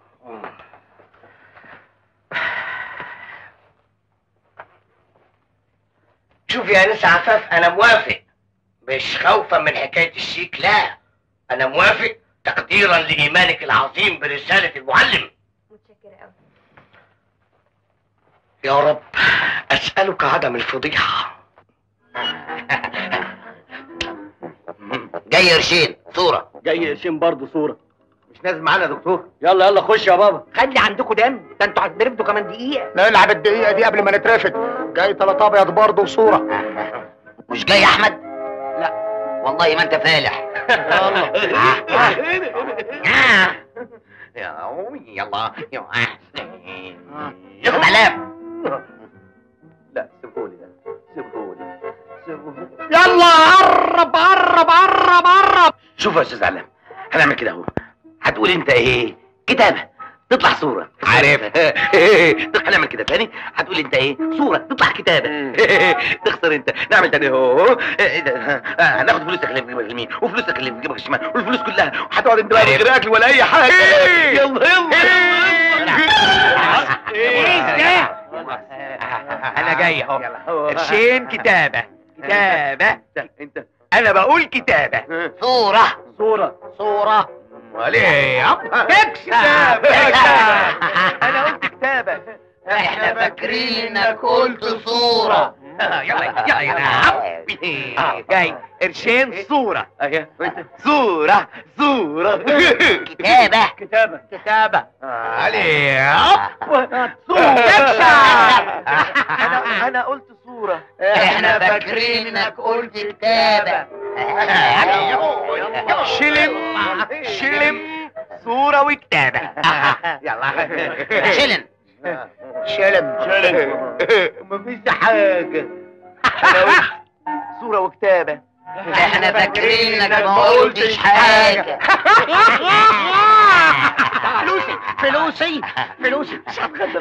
شوف يا نسا عفاف انا موافق مش خوفا من حكايه الشيك لا انا موافق تقديرا لايمانك العظيم برساله المعلم متشكرة أوي يا رب اسالك عدم الفضيحه جاي قرشين صورة جاي قرشين برضه صورة مش نازل معانا يا دكتور يلا يلا خش يا بابا خلي عندكم دم ده انتوا هتضربوا كمان دقيقه نلعب الدقيقة دي قبل ما نترفد جاي تلات ابيض برضه وصورة مش جاي يا احمد لا والله ما انت فالح يلا يلا يا سلام لا سيبهولي ده سيبهولي سيبهولي يلا قرب قرب قرب قرب شوف يا استاذ علام هنعمل كده اهو هتقول انت ايه كتابة تطلع صورة عارف. هنعمل كده تاني هتقول انت ايه صورة تطلع كتابة تخسر انت نعمل تاني اهو إيه ده؟ آه، هناخد فلوسك اللي في جيبك اليمين وفلوسك اللي في جيبك الشمال والفلوس كلها وهتقعد انت بقى من غير اكل ولا اي حاجة يلا يلا انا جاي اهو قرشين كتابه كتابه انت انا بقول كتابه صورة صورة صوره وليه كتابة انا قلت كتابه احنا فاكرين انك قلت صورة يلا يلا يلا جاي قرشين صورة صورة صورة كتابة كتابة كتابة علي انا انا قلت صورة احنا فاكرين انك قلت كتابة شلم شلم صورة وكتابة يلا شلن شلم شلم مفيش حاجة أنا قلت صورة وكتابة احنا فاكرين انك ما قلتش حاجة فلوسي فلوسي فلوسي مش هتخدم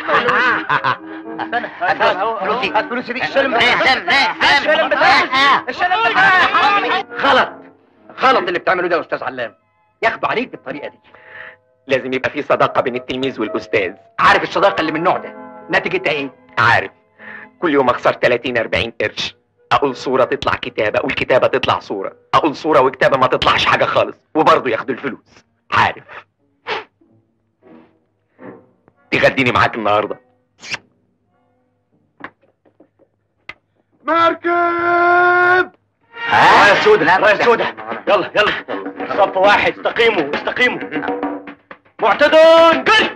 فلوسي. هات فلوسي دي الشلم نعم نعم الشلم بتاعي الشلم بتاعي غلط غلط اللي بتعمله ده يا استاذ علام ياخدوا عليك بالطريقه دي لازم يبقى في صداقه بين التلميذ والاستاذ عارف الصداقه اللي من النوع ده نتيجتها ايه عارف كل يوم اخسر 30 40 قرش اقول صوره تطلع كتابه والكتابه تطلع صوره اقول صوره وكتابه ما تطلعش حاجه خالص وبرضه ياخدوا الفلوس عارف تغديني معاك النهارده مركب راية سودة راية سودة يلا يلا صف واحد استقيموا استقيموا معتد قل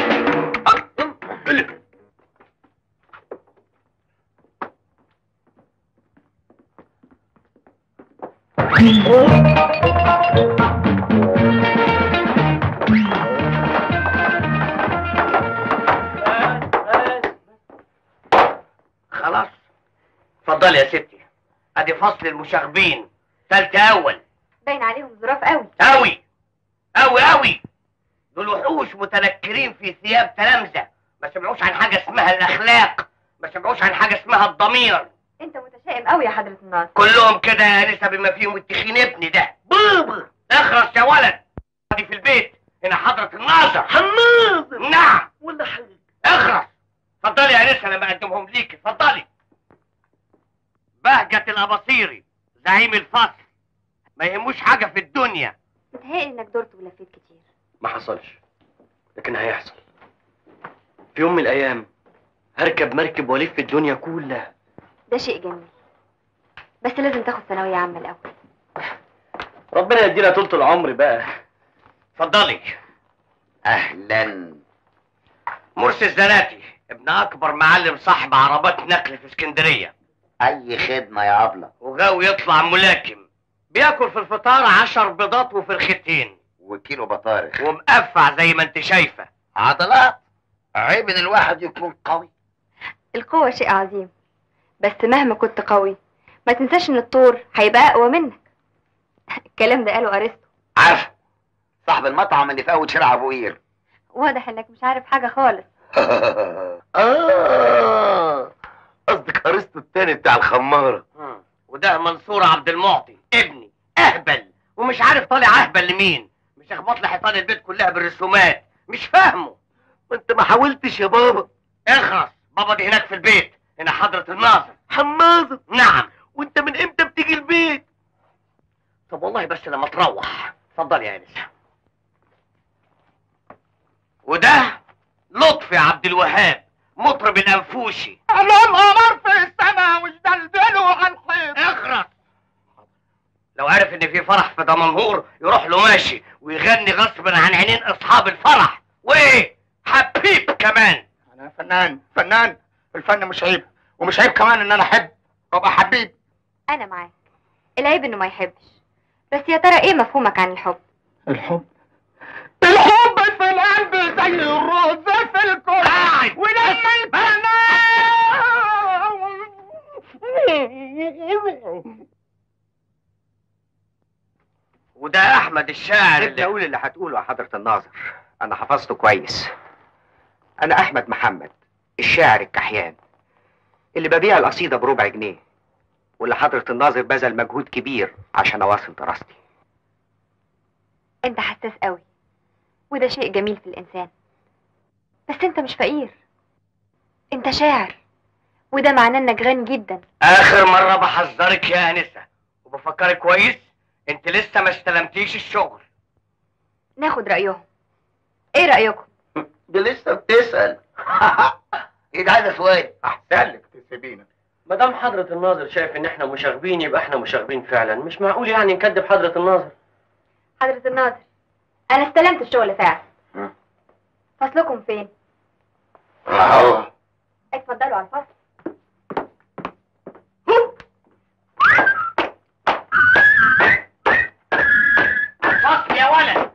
خلاص اتفضلي يا ستي ادي فصل المشاغبين تالت اول باين عليهم ظراف قوي اوي اوي اوي دول وحوش متنكرين في ثياب تلامذة ما سمعوش عن حاجة اسمها الاخلاق ما سمعوش عن حاجة اسمها الضمير انت متشائم قوي يا حضرة الناظر كلهم كده يا نسا بما فيهم التخين ابني ده بوبر اخرس يا ولد دي في البيت هنا حضرة الناظر حماظر نعم ولا حاجة اخرس اتفضلي يا نسا لما اقدمهم ليك اتفضلي بهجة الاباصيري زعيم الفصل ما يهموش حاجة في الدنيا متهيألي انك دورت ولفيت كتير ما حصلش لكن هيحصل في يوم من الايام هركب مركب والف الدنيا كلها ده شيء جميل بس لازم تاخد ثانوية عامة الأول ربنا يدينا طولة العمر بقى اتفضلي اهلا مرسي الزناتي ابن اكبر معلم صاحب عربات نقل في اسكندريه اي خدمه يا ابله وغاوي يطلع ملاكم بياكل في الفطار عشر بيضات وفرختين وكيلو بطارخ ومقفع زي ما انت شايفه عضلات عيب ان الواحد يكون قوي القوة شيء عظيم بس مهما كنت قوي ما تنساش ان الطور هيبقى أقوى منك الكلام ده قاله أرسطو عارف صاحب المطعم اللي في اول شارع ابو قير واضح انك مش عارف حاجة خالص اه قصدك ارسطو التاني بتاع الخمارة وده منصور عبد المعطي ابني اهبل ومش عارف طالع اهبل لمين مش اخبط لي حيطان البيت كلها بالرسومات مش فاهمه ما انت ما حاولتش يا بابا اخرس بابا دي هناك في البيت هنا حضرة الناظر حماظة نعم وانت من امتى بتيجي البيت طب والله بس لما تروح اتفضل يا انسه وده لطفي عبد الوهاب مطرب الانفوشي علوم قمر في السما وجدلدلوا على الحيط اخرس لو عرف ان في فرح في دمنهور يروح له ماشي ويغني غصب عن عينين اصحاب الفرح وايه حبيب كمان انا فنان فنان الفن مش عيب ومش عيب كمان ان انا احب وابقى حبيب أنا معاك العيب انه ما يحبش بس يا ترى ايه مفهومك عن الحب الحب الحب في القلب زي الرز في الكل ولما البنات وده احمد الشاعر سيبني اللي اقول اللي هتقوله يا حضرة الناظر انا حفظته كويس انا احمد محمد الشاعر الكحيان اللي ببيع القصيدة بربع جنيه واللي حضرة الناظر بذل مجهود كبير عشان اواصل دراستي انت حساس قوي وده شيء جميل في الانسان بس انت مش فقير انت شاعر وده معناه انك غني جدا اخر مرة بحذرك يا انسة وبفكرك كويس انت لسه ما استلمتيش الشغل ناخد رأيهم ايه رأيكم دي لسه بتسأل ايه ده عايزه سؤال احسن لك تسيبينا ما دام حضرة الناظر شايف ان احنا مشاغبين يبقى احنا مشاغبين فعلا مش معقول يعني نكذب حضرة الناظر حضرة الناظر أنا استلمت الشغل فعلا ها. فصلكم فين؟ اهو اتفضلوا على الفصل فصل يا ولد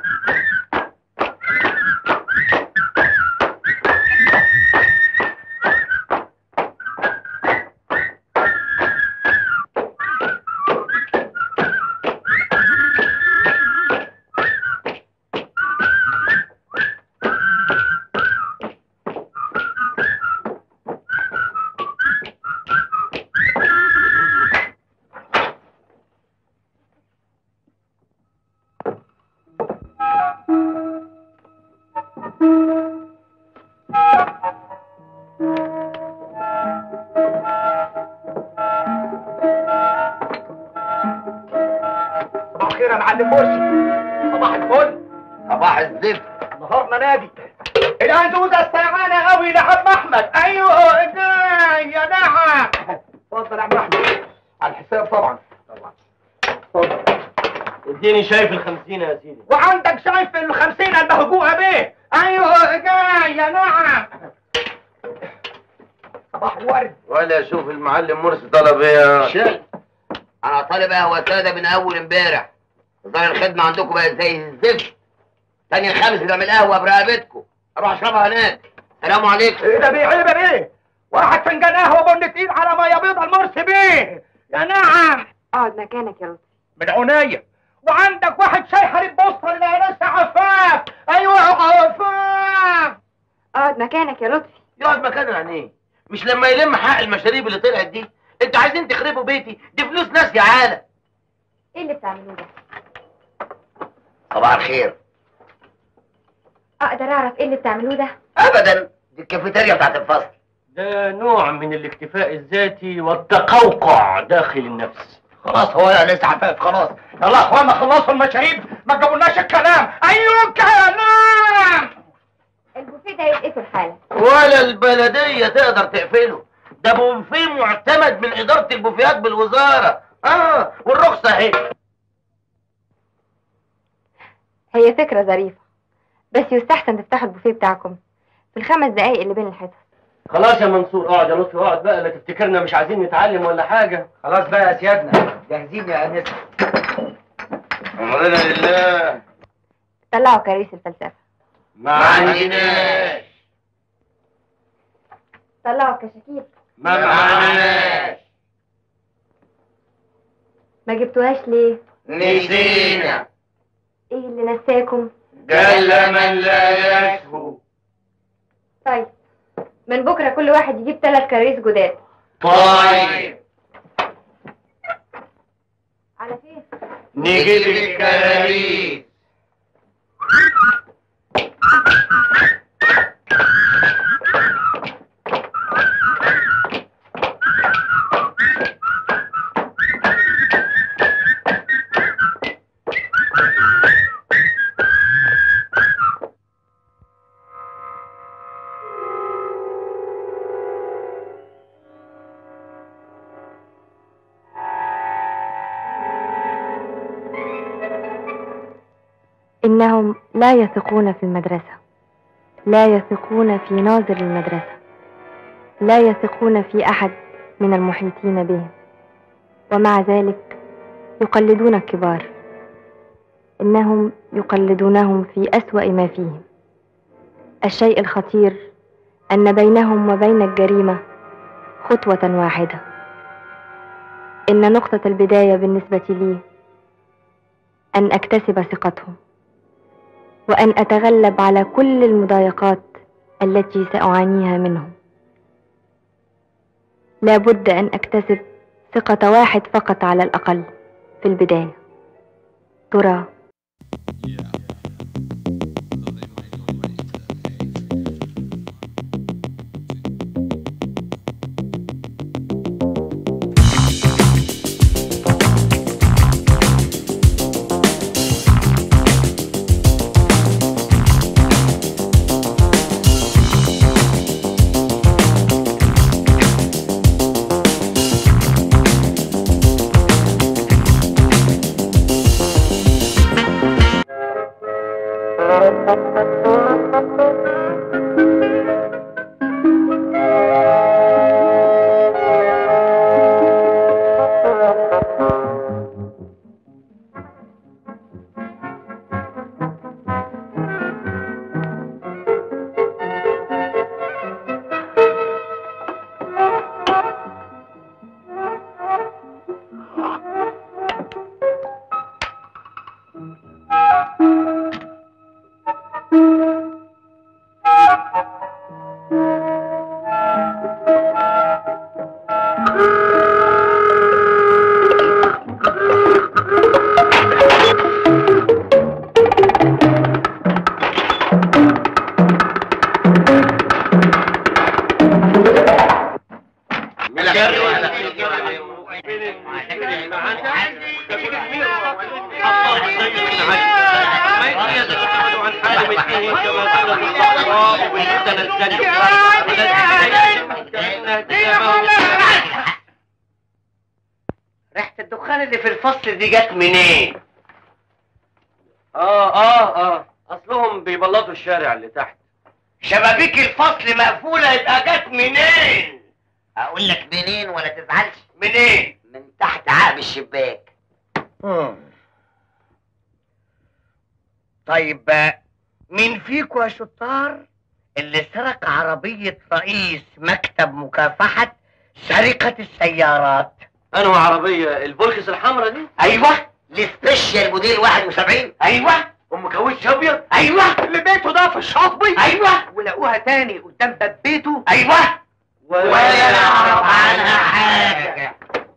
صباح الخير يا معلم مرسي صباح الفل صباح الزفت نهارنا نادي الأندوزة السيعانة قوي لحب أحمد أيوه جاي يا نعم اتفضل يا عم أحمد على الحساب طبعا طبعا اتفضل اديني شايف الخمسين يا سيدي وعندك شايف الخمسين المهجوءة بيه ايوه جاي يا نعم صباح الورد ولا اشوف المعلم مرسي طلب ايه شل انا طالب قهوه ساده من اول امبارح ظاهر الخدمه عندكم بقت زي الزفت تاني الخامس بعمل قهوه برقبتكم اروح اشربها هناك السلام عليكم ايه ده بيه عيب بيه واحد فنجان قهوة بن تقيل على مية بيضة المرسي بيه يا نعم اقعد مكانك يا لطفي من عناية وعندك واحد شاي حليب بوسطة للأنسة عفاف ايوه عفاف اقعد مكانك يا لطفي يقعد مكانه يعني ايه مش لما يلم حق المشاريب اللي طلعت دي انتوا عايزين تخربوا بيتي دي فلوس ناس يا عالم ايه اللي بتعملوه ده؟ صباح الخير اقدر اعرف ايه اللي بتعملوه ده؟ ابدا دي الكافيتيريا بتاعت الفصل ده نوع من الاكتفاء الذاتي والتقوقع داخل النفس خلاص هو يا لسه عفاف خلاص يلا يا اخوانا خلصوا المشاريب ما جابولناش الكلام ايوه كلام البوفيه ده يتقفل حالا ولا البلدية تقدر تقفله ده بوفيه معتمد من إدارة البوفيات بالوزارة اه والرخصة اهي هي فكرة ظريفة بس يستحسن تفتحوا البوفيه بتاعكم في الخمس دقايق اللي بين الحصص خلاص يا منصور اقعد يا لطفي اقعد بقى لا تفتكرنا مش عايزين نتعلم ولا حاجة خلاص بقى يا سيادنا جاهزين يا انسه أمرنا لله طلعوا كراسي الفلسفة ما عندناش طلعوا كشاكيل ما معناش ما جبتوهاش ليه؟ نسينا ايه اللي نساكم؟ جل من لا يشهو طيب من بكرة كل واحد يجيب ثلاث كراريس جداد طيب على فين؟ نجيب الكراريس إنهم لا يثقون في المدرسة لا يثقون في ناظر المدرسة لا يثقون في أحد من المحيطين بهم ومع ذلك يقلدون الكبار إنهم يقلدونهم في أسوأ ما فيهم الشيء الخطير أن بينهم وبين الجريمة خطوة واحدة إن نقطة البداية بالنسبة لي أن أكتسب ثقتهم وأن أتغلب على كل المضايقات التي سأعانيها منهم لا بد أن أكتسب ثقة واحد فقط على الأقل في البداية ترى ريحة الدخان اللي في الفصل دي جت منين؟ اه اه اه اصلهم بيبلطوا الشارع اللي تحت شبابيك الفصل مقفولة يبقى جت منين؟ اقول لك منين ولا تزعلش منين؟ من تحت عقب الشباك طيب آه، مين فيكم يا شطار اللي سرق عربية رئيس مكتب مكافحة سرقة السيارات؟ انه عربيه البولكس الحمراء دي أيوه السبيشال موديل 71 أيوه ام كاوتش ابيض أيوه اللي بيته ده في الشاطبي أيوه ولقوها تاني قدام باب بيته أيوه ولا نعرف عنها حاجه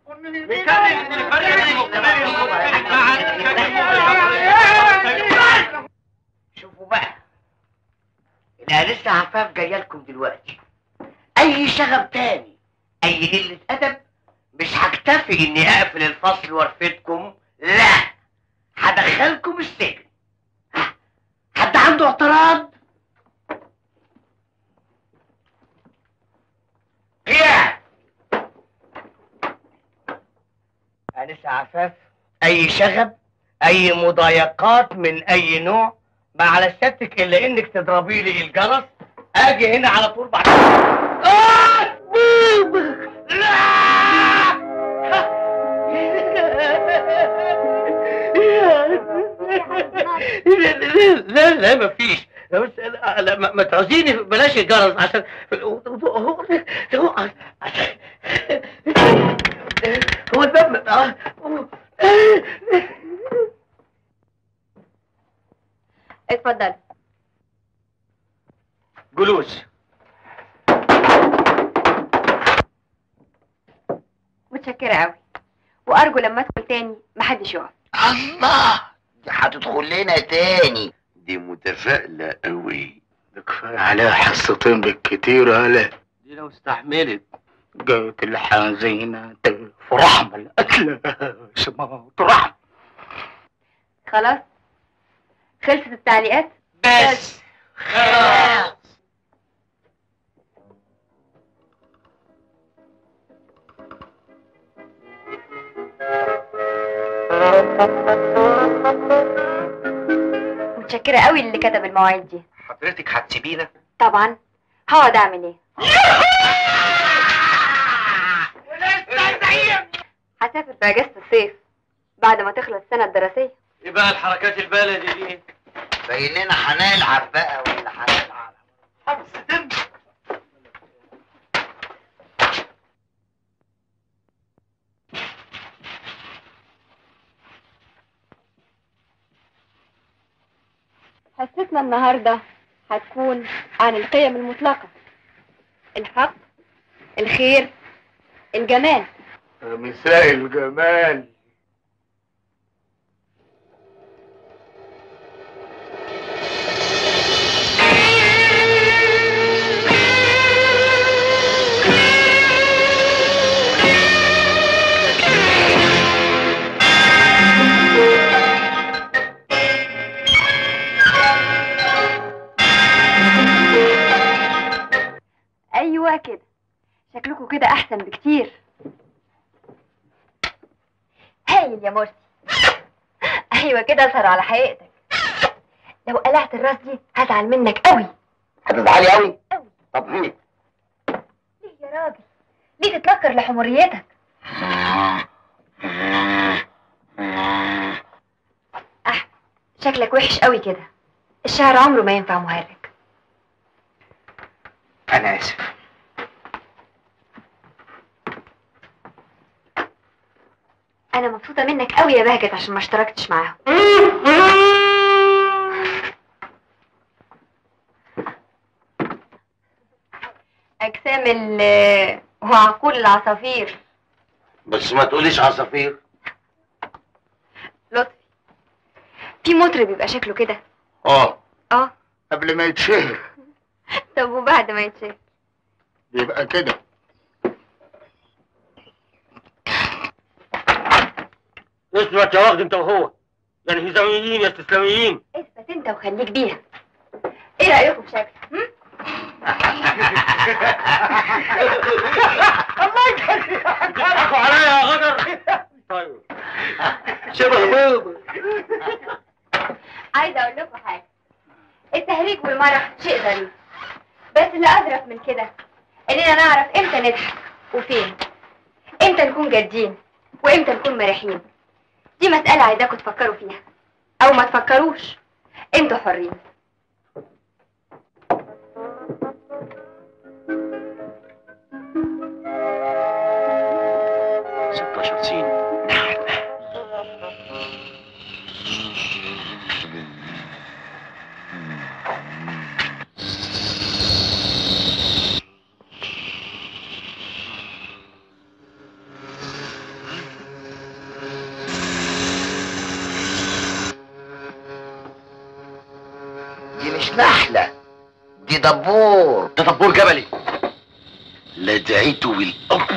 شوفوا بقى الآنسة عفاف جاية لكم دلوقتي أي شغب تاني أي قلة أدب مش هكتفي إني أقفل الفصل وارفدكم لا هدخلكم السجن ها، حد عنده اعتراض؟ قيام أنسة عفاف أي شغب أي مضايقات من أي نوع ما على سيادتك إلا إنك تضربي لي الجرس أجي هنا على طول بعد آه! بوب! لا! لا لا لا ما فيش لا بس لا لا ما ما تعوزيني بلاش الجرس عشان عشان هو الباب آه. اتفضل جلوس متشكرة قوي وأرجو لما أدخل تاني محدش يقف الله دي هتدخل لنا تاني دي متفائلة قوي ده كفايه عليها حصتين بالكتير هلا دي لو استحملت جاية الحزينة تفرح من القتل اسمها ترحم خلاص خلصت التعليقات بس خلاص متشكرة قوي اللي كتب المواعيد دي حضرتك هتسيبينا طبعا هقعد أعمل إيه هسافر في أجازة الصيف بعد ما تخلص السنة الدراسية ايه بقى الحركات البلدي دي بيننا هنلعب بقى ولا هنلعب حصتنا النهاردة هتكون عن القيم المطلقة الحق الخير الجمال مساء الجمال أيوة كده شكلكم كده أحسن بكتير هايل يا مرسي أيوة كده أظهر على حقيقتك لو قلعت الراس دي هزعل منك قوي هتزعلي قوي قوي. طب هم. ليه يا راجل ليه تتنكر لحمريتك احمد شكلك وحش قوي كده الشعر عمره ما ينفع مهرج انا اسف انا مبسوطه منك قوي يا بهجت عشان ما اشتركتش معاهم اجسام ال وعقول العصافير بس ما تقوليش عصافير لطفي في مطرب بيبقى شكله كده اه اه قبل ما يتشهر طب وبعد ما يتشاف بيبقى كده اثبت يا واخد انت وهو يا انهزاميين يا استسلاميين اثبت انت وخليك بيها ايه رايكم في شكلي هم؟ بتضحكوا عليا يا غدر طيب شبه بابا عايزه اقول لكم حاجه التهريج والمرح شيء ظريف بس اللي اظرف من كده اننا نعرف امتى نضحك وفين امتى نكون جادين وامتى نكون مرحين دي مساله عايزاكم تفكروا فيها او ما تفكروش انتوا حرين 16 سين دي مش نحلة دي دبور ده دبور جبلي لدعيته بالامر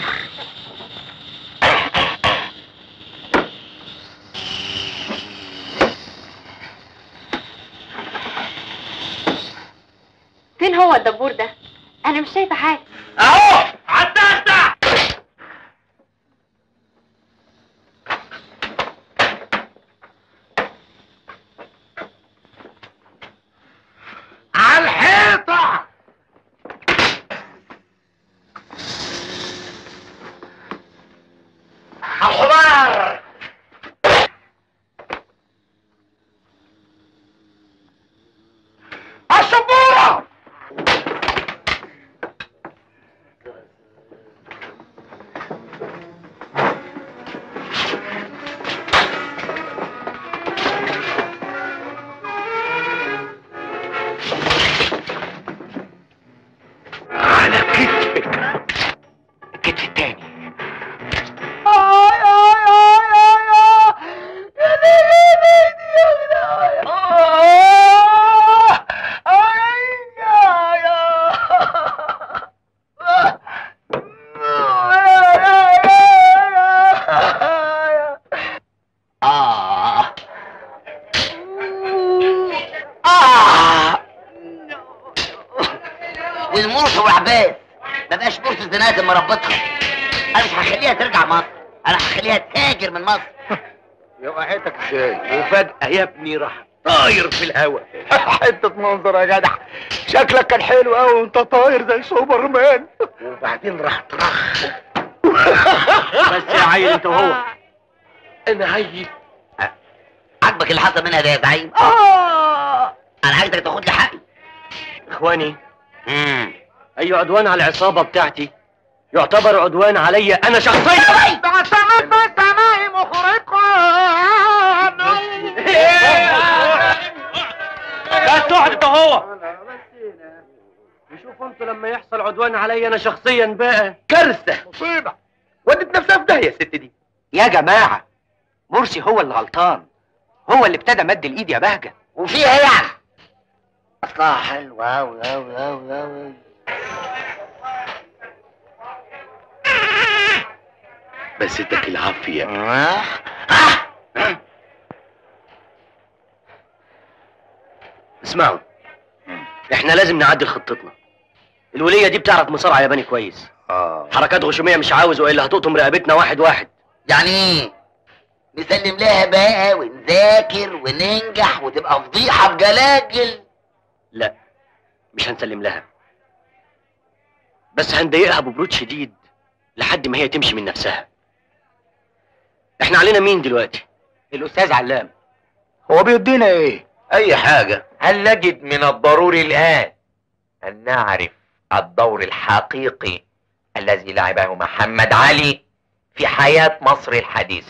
فين هو الدبور ده انا مش شايفه حاجه اهو عدى على الحيطة الحمار السبورة على كتفك الكتف التاني آه آه والمرس وعباس ما بقاش مرس زناد لما ربطها انا مش هخليها ترجع مصر انا هخليها تهاجر من مصر يا وقعتك ازاي وفجأة يا ابني راح طاير في الهوا حته منظر يا جدع شكلك كان حلو قوي وانت طاير زي سوبرمان وبعدين راح طرخ بس يا عيل انت وهو انا عيل عاجبك اللي حصل منها ده يا زعيم انا عايزك تاخد لي حقي اخواني امم اي عدوان على العصابه بتاعتي يعتبر عدوان عليا انا شخصيا بس واحد انت هو وشوفوا انتوا لما يحصل عدوان عليا انا شخصيا بقى كارثة مصيبه ودت نفسها في داهية الست دي يا جماعة مرسي هو اللي غلطان هو اللي ابتدى مد الايد يا بهجة وفيها ايه يعني اصلها حلوه اوي اوي اوي اوي بس ادك العافية اسمعوا احنا لازم نعدل خطتنا الولية دي بتعرف مصارعة ياباني كويس اه حركات غشومية مش عاوز والا هتقطم رقبتنا واحد واحد يعني ايه نسلم لها بقى ونذاكر وننجح وتبقى فضيحة بجلاجل لا مش هنسلم لها بس هنضايقها ببرود شديد لحد ما هي تمشي من نفسها احنا علينا مين دلوقتي الاستاذ علام هو بيدينا ايه أي حاجة هل نجد من الضروري الآن أن نعرف الدور الحقيقي الذي لعبه محمد علي في حياة مصر الحديثة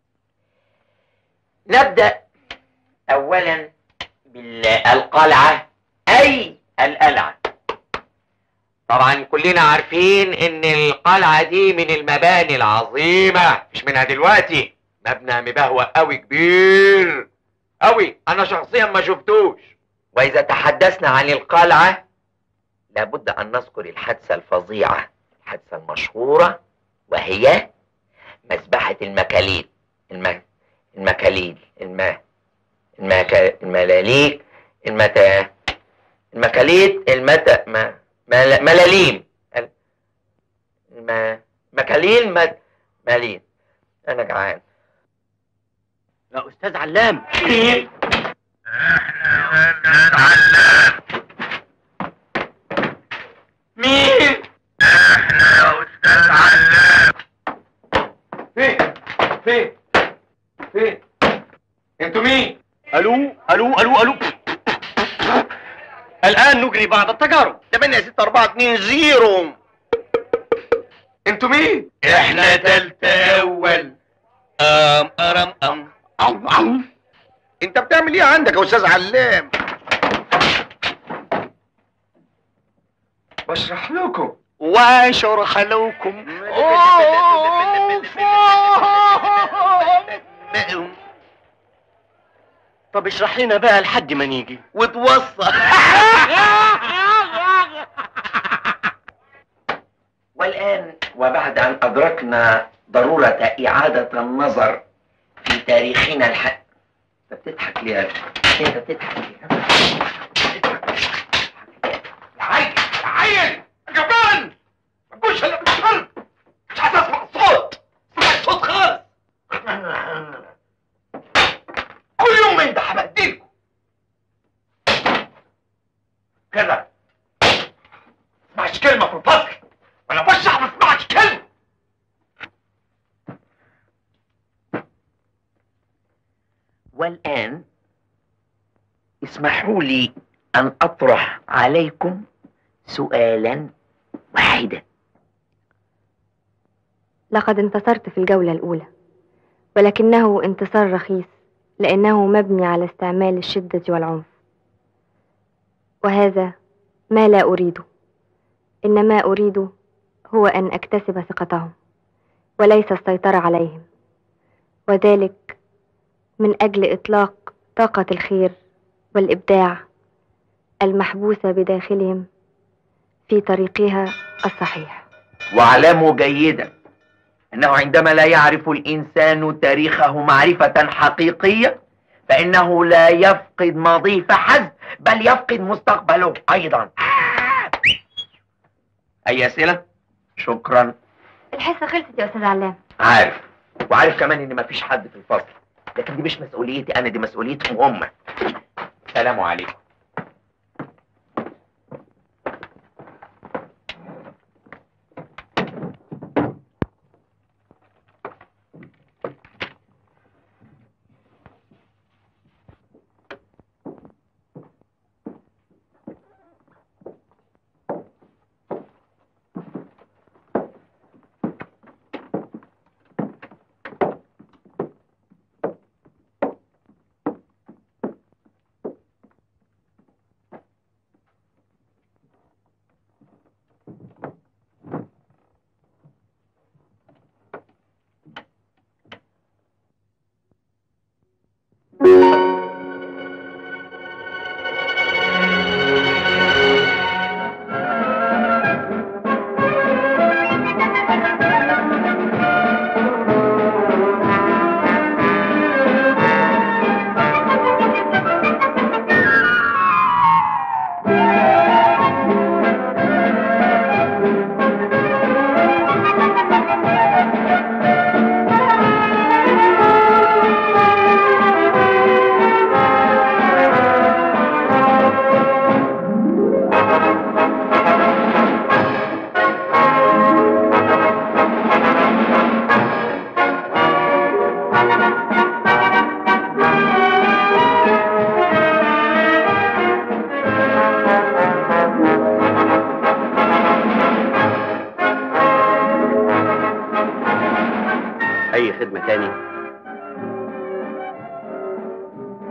نبدأ أولا بالقلعة أي القلعة طبعا كلنا عارفين ان القلعة دي من المباني العظيمة مش منها دلوقتي مبنى مبهوأ قوي كبير قوي انا شخصيا ما شفتوش واذا تحدثنا عن القلعة لابد ان نذكر الحادثة الفظيعة الحادثة المشهورة وهي مذبحة المكاليل الم... المكاليل الم... المك... الملاليك المتا المكاليت المتا ما... مل... ملاليم ال- الم... مكاليل مد... مليل انا جعان يا استاذ علام مين؟ فين؟ فين؟ فين؟ انتوا مين؟ الو الو الو الو الان نجري بعض التجارب 8 6 4 2 0 انتوا مين؟ احنا تالتة اول ام ارم ام أو أو. انت بتعمل ايه عندك يا استاذ علام بشرح لكم واشرح لكم طب اشرح لنا بقى لحد ما نيجي وتوصل والآن وبعد أن أدركنا ضرورة إعادة النظر في تاريخنا الح... أنت بتضحك ليه يا أخي؟ أنت بتضحك ليه؟ يا عيل يا عيل يا جبان ما تقولش الا بالشرب مش عايز اسمع صوت اسمع صوت خالص كل يوم من ده هبدلكم كده ما تسمعش كلمه في الفصل ولا بشرح ما تسمعش كلمه والآن اسمحوا لي أن أطرح عليكم سؤالا واحدا لقد انتصرت في الجولة الأولى ولكنه انتصار رخيص لأنه مبني على استعمال الشدة والعنف وهذا ما لا أريده إنما أريد هو أن أكتسب ثقتهم وليس السيطرة عليهم وذلك من أجل إطلاق طاقة الخير والإبداع المحبوسة بداخلهم في طريقها الصحيح واعلموا جيدا أنه عندما لا يعرف الإنسان تاريخه معرفة حقيقية فإنه لا يفقد ماضيه فحسب بل يفقد مستقبله أيضا أي أسئلة؟ شكرا الحصة خلصت يا أستاذ علام عارف وعارف كمان ان مفيش حد في الفصل لكن دي مش مسؤوليتي انا دي مسؤوليتهم هم سلام عليكم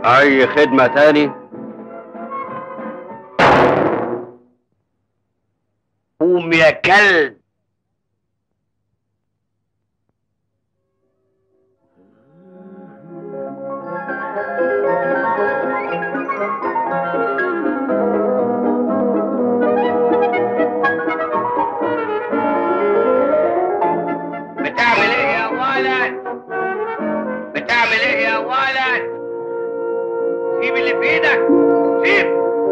اي خدمة تاني قوم يا كلب بتعمل ايه يا ولد بتعمل ايه يا ولد سيب اللي في ايدك سيب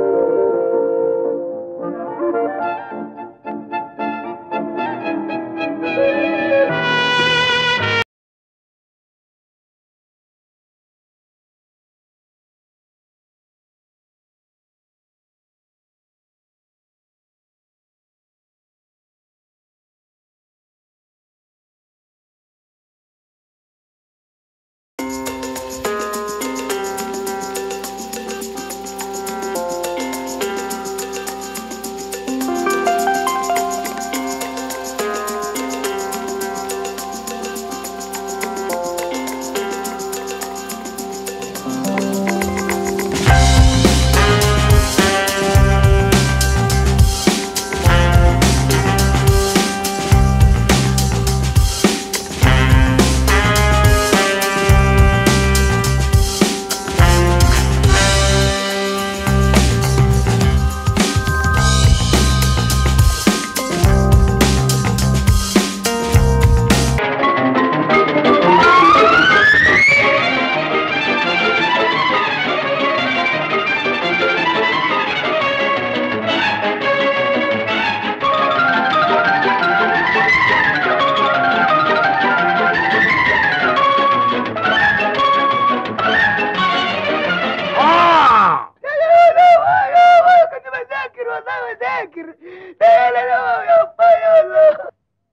اه كنت بذاكر والله بذاكر لا لا لا يا يا الله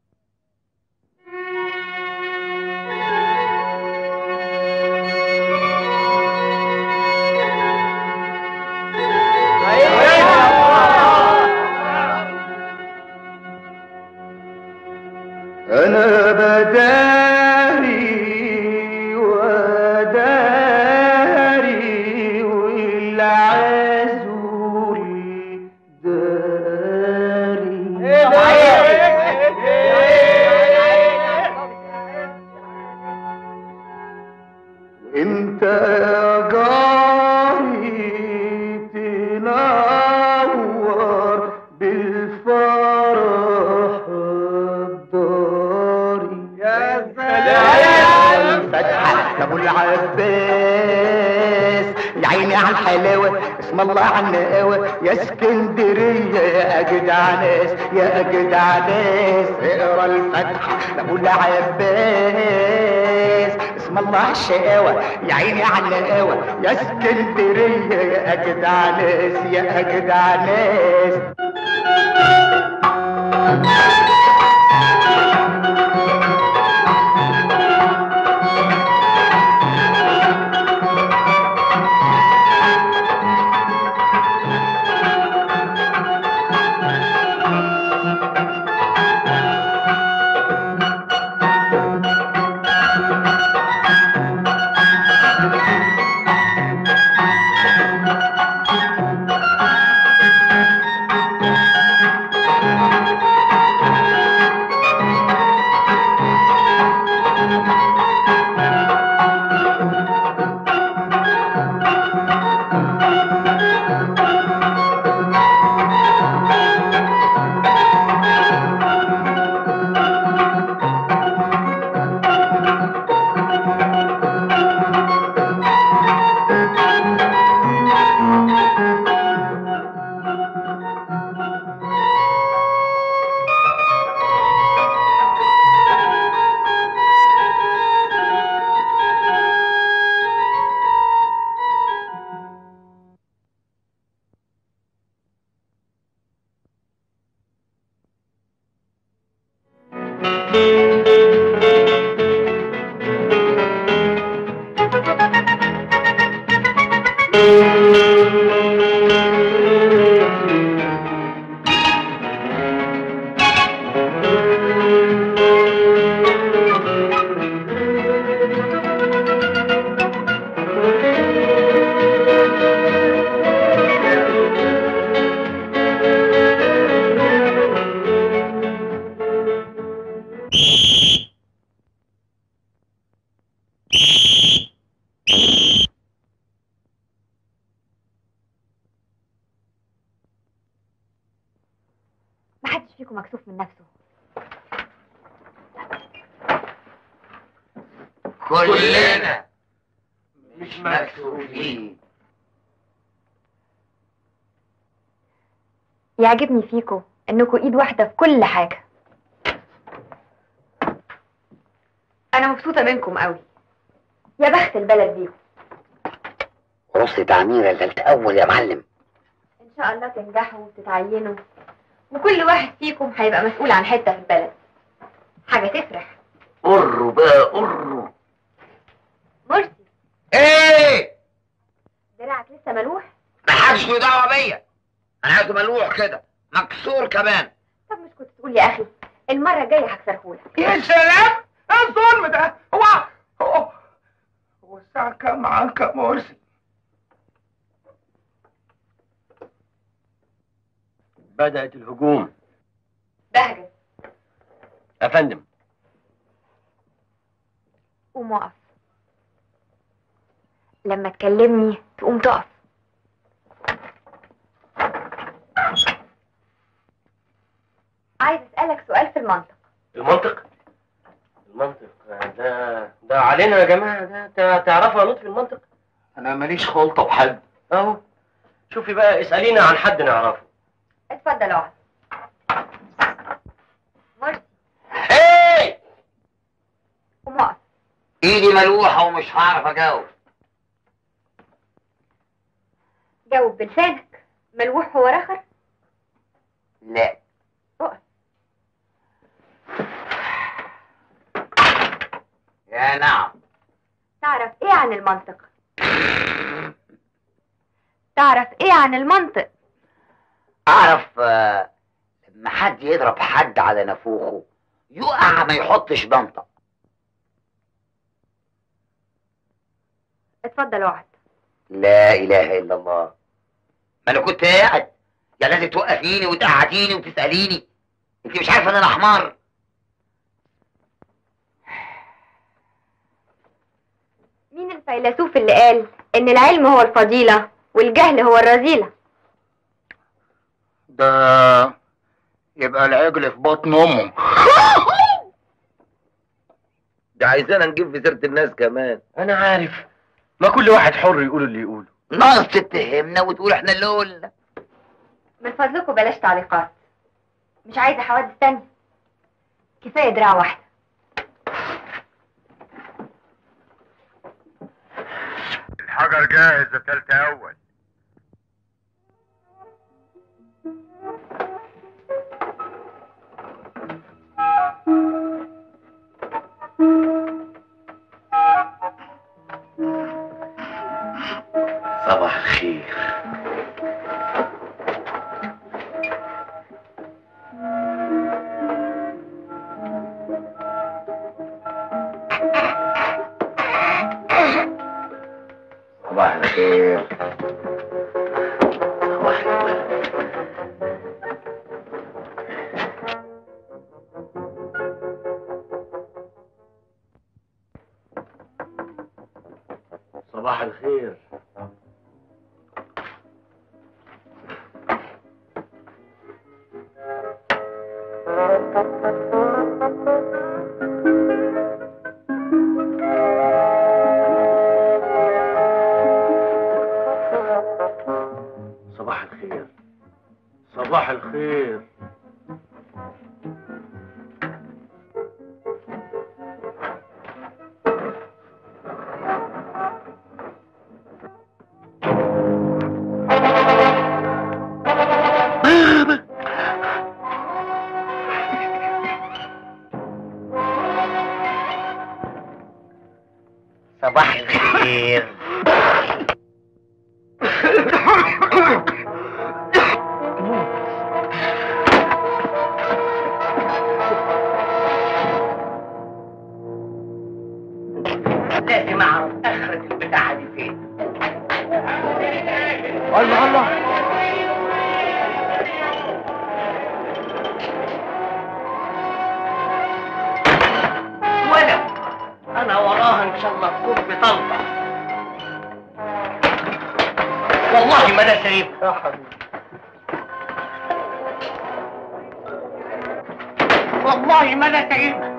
انا بداري وداري والعزول داري انت يا جاري تنور بالفرح الداري يا سلام فتحة ابو العباس يا عيني على الحلاوة اسم الله على النقاوة يا اسكندرية يا اجدع ناس يا اجدع ناس اقرا الفتحة لابو العباس اسم الله على الشقاوة يا عيني على النقاوة يا اسكندرية يا اجدع ناس يا اجدع ناس فيكم مكسوف من نفسه كلنا مش مكسوفين يعجبني فيكم انكم ايد واحده في كل حاجه انا مبسوطه منكم قوي يا بخت البلد بيكم رص تعميرة ده اول يا معلم ان شاء الله تنجحوا وتتعينوا وكل واحد فيكم هيبقى مسؤول عن حته في البلد حاجه تفرح قروا بقى قروا مرسي ايه دراعك لسه ملوح ما حدش له دعوه بيا انا عايزه ملوح كده مكسور كمان طب مش كنت تقول يا اخي المره الجايه هكسرهولك يا سلام ايه الظلم ده هو هو هو الساعة كام معاك يا مرسي بدأت الهجوم بهجت يا فندم قوم اقف لما تكلمني تقوم تقف عايز اسالك سؤال في المنطق المنطق المنطق ده ده علينا يا جماعة ده تع- تعرفوا يا لطفي المنطق انا ماليش خلطة بحد اهو شوفي بقى اسألينا عن حد نعرفه اتفضل اقعد مرسي ايه قوم اقف ايدي ملوحه ومش هعرف اجاوب جاوب بلسانك ملوح هو رخر لا اقف يا نعم تعرف ايه عن المنطق تعرف ايه عن المنطق اعرف آه، لما حد يضرب حد على نافوخه يقع ما يحطش بنطق اتفضل اقعد لا اله الا الله ما انا كنت قاعد يا لازم توقفيني وتقعديني وتساليني انت مش عارفه ان انا حمار مين الفيلسوف اللي قال ان العلم هو الفضيلة والجهل هو الرذيلة ده يبقى العجل في بطن امه ده عايزانا نجيب في سيرة الناس كمان انا عارف ما كل واحد حر يقول اللي يقوله ناقص تتهمنا وتقول احنا اللي قلنا من فضلكم بلاش تعليقات مش عايزة حوادث تانية كفاية دراع واحدة الحجر جاهز يا تالتة اول صباح الخير صباح الخير صباح الخير صباح الخير صباح الخير صباح الخير صباح الخير لازم اعرف اخرة البتاعة دي فين الله الله ولو انا وراها ان شاء الله تكون بطلبة والله ما انا سايبها يا حبيبي والله ما انا سايبها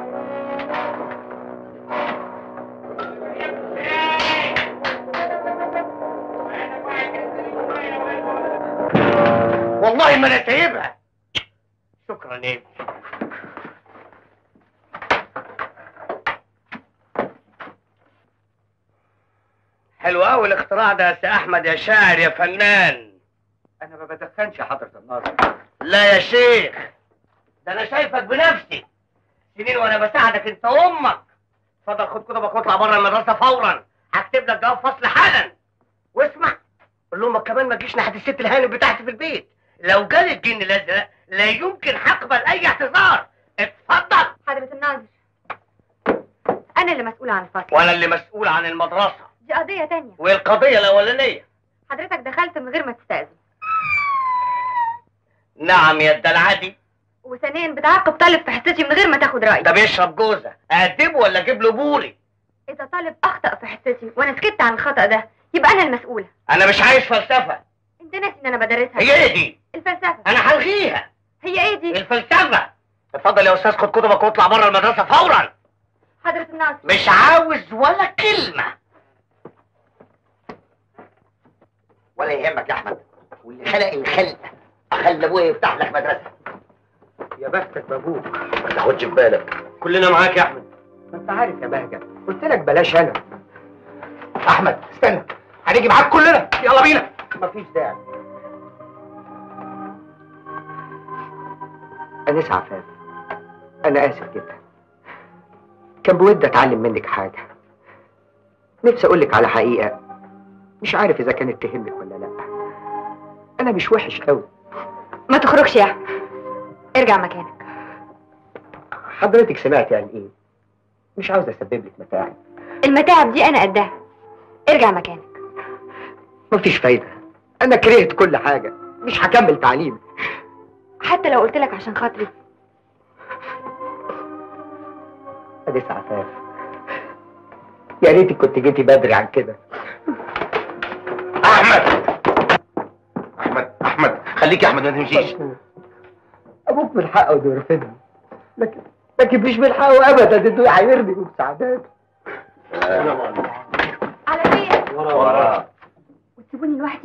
والله ما انا سايبها شكرا يا ابني حلو قوي الاختراع ده يا سي احمد يا شاعر يا فنان انا ما بدخنش يا حضرة الناظر لا يا شيخ ده انا شايفك بنفسي سنين وانا بساعدك انت وامك اتفضل خد كتبك واطلع بره المدرسه فورا هكتب لك جواب فصل حالا واسمع قول لامك كمان ما تجيش ناحيه الست الهانم بتاعتي في البيت لو جالي الجن الازرق لا يمكن هقبل اي اعتذار اتفضل حضرة الناظر أنا اللي مسؤولة عن الفصل وانا اللي مسؤول عن المدرسه دي قضية تانية والقضيه الاولانيه حضرتك دخلت من غير ما تستأذن نعم يا الدلعدي وثانيا بتعاقب طالب في حصتي من غير ما تاخد رأيي ده بيشرب جوزه اقدمه ولا اجيب له بوري إذا طالب أخطأ في حصتي وأنا سكت عن الخطأ ده يبقى أنا المسؤولة انا مش عايز فلسفه أنت ناسي إن أنا بدرسها هي ايه دي الفلسفة انا هلغيها هي إيه دي الفلسفه اتفضل يا استاذ خد كتبك واطلع بره المدرسه فورا حضرة الناظر مش عاوز ولا كلمه ولا يهمك يا احمد واللي خلق الخلق خلى ابويا يفتح لك مدرسه يا بختك بابوك ما تاخدش في بالك كلنا معاك يا احمد ما انت عارف يا بهجة قلت لك بلاش انا احمد استنى هنيجي معاك كلنا يلا بينا مفيش داعي أنسة عفاف أنا آسف جدا كان بودي أتعلم منك حاجة نفسي أقولك على حقيقة مش عارف إذا كانت تهمك ولا لأ أنا مش وحش أوي ما تخرجش يا أحمد ارجع مكانك حضرتك سمعتي عن إيه مش عاوز أسبب لك متاعب المتاعب دي أنا قدها ارجع مكانك مفيش فايدة أنا كرهت كل حاجة مش هكمل تعليمي حتى لو قلت لك عشان خاطري أنسة عفاف يا ريتك كنت جيتي بدري عن كده احمد احمد احمد خليك يا احمد ما تمشيش ابوك من حقه انه يرفضني لكن لكن مش من حقه ابدا انه يعايرني بمساعداته على فين وراه وتسيبوني لوحدي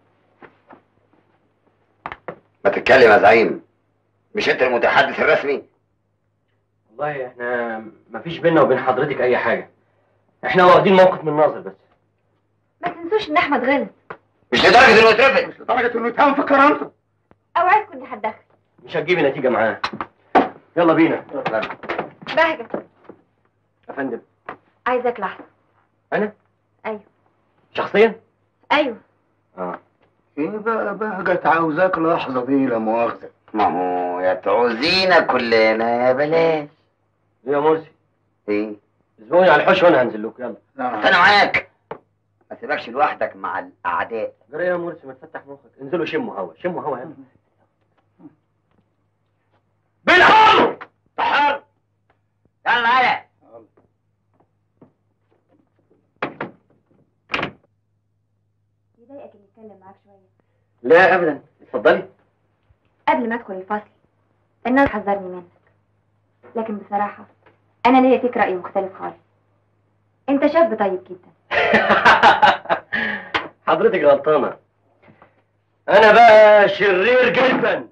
ما تتكلم يا زعيم مش انت المتحدث الرسمي والله احنا مفيش بينا وبين حضرتك اي حاجه احنا واخدين موقف من الناظر بس ما تنسوش ان احمد غلط مش لدرجه انه يترفض لدرجه انه يتهم في كرامته اوعدكم اني هتدخل مش هتجيبي نتيجه معاه يلا بينا بهجة يا فندم عايزك لحظة انا ايوه شخصيا ايوه اه ايه بقى بهجت عاوزاك لحظه دي لا مؤاخذه ما هو يا تعوزينا كلنا يا بلاش إيه يا مرسي ايه اسبقوني على الحوش وانا هنزل لكم يلا انا معاك ما تسيبكش لوحدك مع الاعداء جرى يا مرسي ما تفتح مخك انزلوا شموا هوا شموا هوا يلا بالامر تحر يلا يلا يضايقك اني اتكلم معاك شوية لا ابدا اتفضلي قبل ما ادخل الفصل الناس حذرني منك لكن بصراحة انا ليا فيك رأي مختلف خالص انت شاب طيب جدا حضرتك غلطانه انا بقى شرير جدا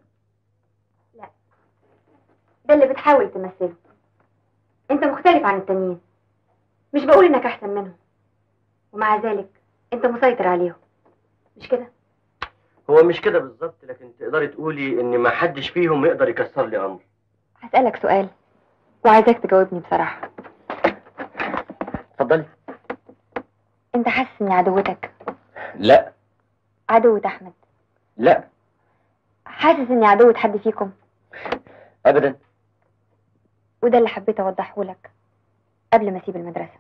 ده اللي بتحاول تمثله انت مختلف عن التانيين مش بقول انك احسن منهم ومع ذلك انت مسيطر عليهم مش كده هو مش كده بالظبط لكن تقدري تقولي ان ما حدش فيهم يقدر يكسر لي امر هسألك سؤال وعايزاك تجاوبني بصراحة اتفضلي انت حاسس اني عدوتك لا عدوة احمد لا حاسس اني عدوة حد فيكم ابدا وده اللي حبيت اوضحه لك قبل ما اسيب المدرسة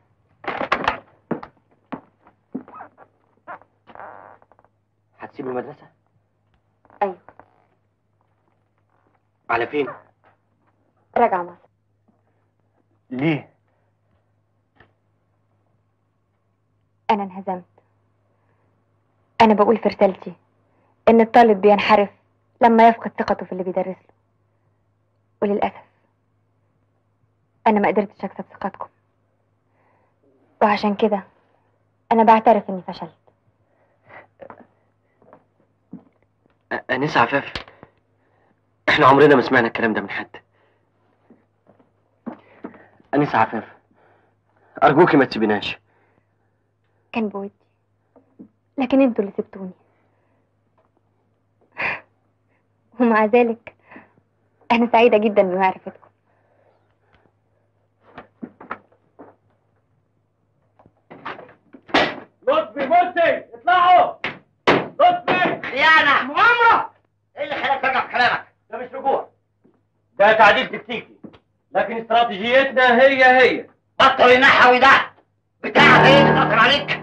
هتسيب المدرسه ايوه على فين راجع مصر ليه انا انهزمت انا بقول في رسالتي ان الطالب بينحرف لما يفقد ثقته في اللي بيدرس له وللاسف أنا ما قدرتش أكسب ثقتكم وعشان كده أنا بعترف إني فشلت أنسة عفاف احنا عمرنا ما سمعنا الكلام ده من حد أنسة عفاف أرجوكي ما تسيبيناش كان بودي لكن انتوا اللي سبتوني ومع ذلك أنا سعيدة جدا بمعرفتكم لطفي مرسي اطلعوا لطفي خيانة مؤامرة ايه اللي خلاك ترجع في كلامك؟ ده مش رجوع ده تعديل تكتيكي لكن استراتيجيتنا هي هي بطل النحوي ده بتاع ايه اللي اتأثر عليك؟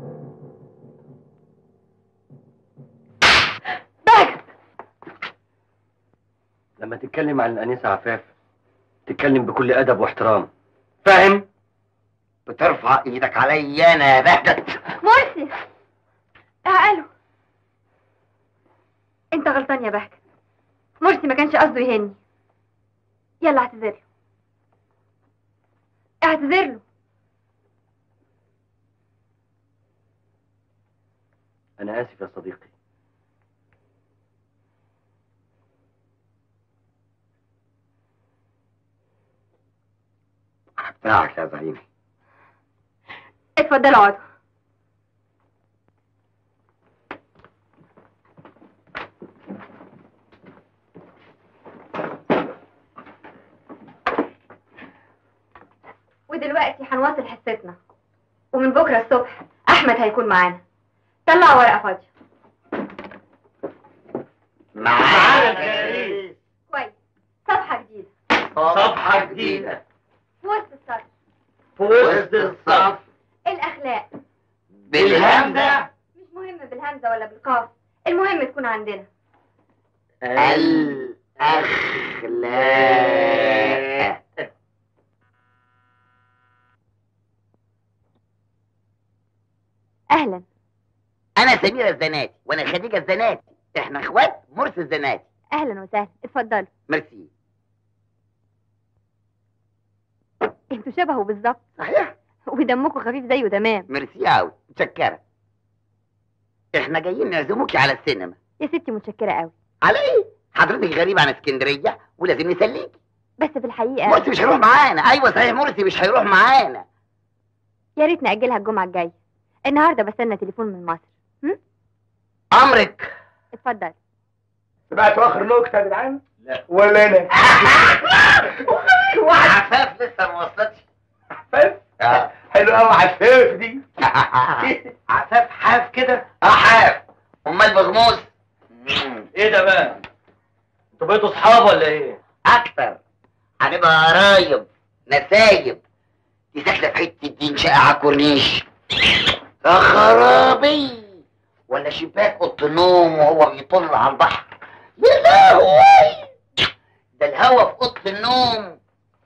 لما تتكلم عن الأنسة عفاف تتكلم بكل أدب واحترام فاهم؟ بترفع ايدك عليا انا يا بهجت مرسي تعالوا انت غلطان يا بهجت مرسي ما كانش قصده يهني يلا اعتذر له اعتذر له أنا آسف يا صديقي بتاعك يا زعيمي اتفضلوا اقعدوا ودلوقتي هنواصل حصتنا ومن بكره الصبح احمد هيكون معانا طلع ورقه فاضيه معانا كويس صفحه جديده صفحة جديدة في وسط السطر في وسط الصف الاخلاق بالهمزة مش مهم بالهمزه ولا بالقاف المهم تكون عندنا الأخلاق اهلا أنا سميرة الزناتي وأنا خديجة الزناتي إحنا إخوات مرسي الزناتي اهلا وسهلا اتفضلوا ميرسي انتوا شبهه بالظبط صحيح ودمكم خفيف زيه تمام ميرسي أوي متشكرة إحنا جايين نعزموكي على السينما يا ستي متشكره قوي على إيه؟ حضرتك غريبة عن اسكندرية ولازم نسليكي بس في الحقيقه مرسي مش هيروح معانا أيوة صحيح مرسي مش هيروح معانا يا ريت ناجلها الجمعه الجايه النهارده بستنى تليفون من مصر أمرك اتفضل سمعتوا اخر نكته يا جدعان؟ لا. ولا انا عفاف لسه ما وصلتش عفاف آه. حلو قوي عفاف دي عفاف حاف كده اه حاف امال بغموس ايه ده بقى؟ انتوا بقيتوا اصحاب ولا ايه؟ اكتر هنبقى قرايب نسايب دي ساكنه في حته دين شقه على الكورنيش يا خرابي ولا شباك اوضه النوم وهو بيطل على البحر يا لهوي ده الهوا في اوضه النوم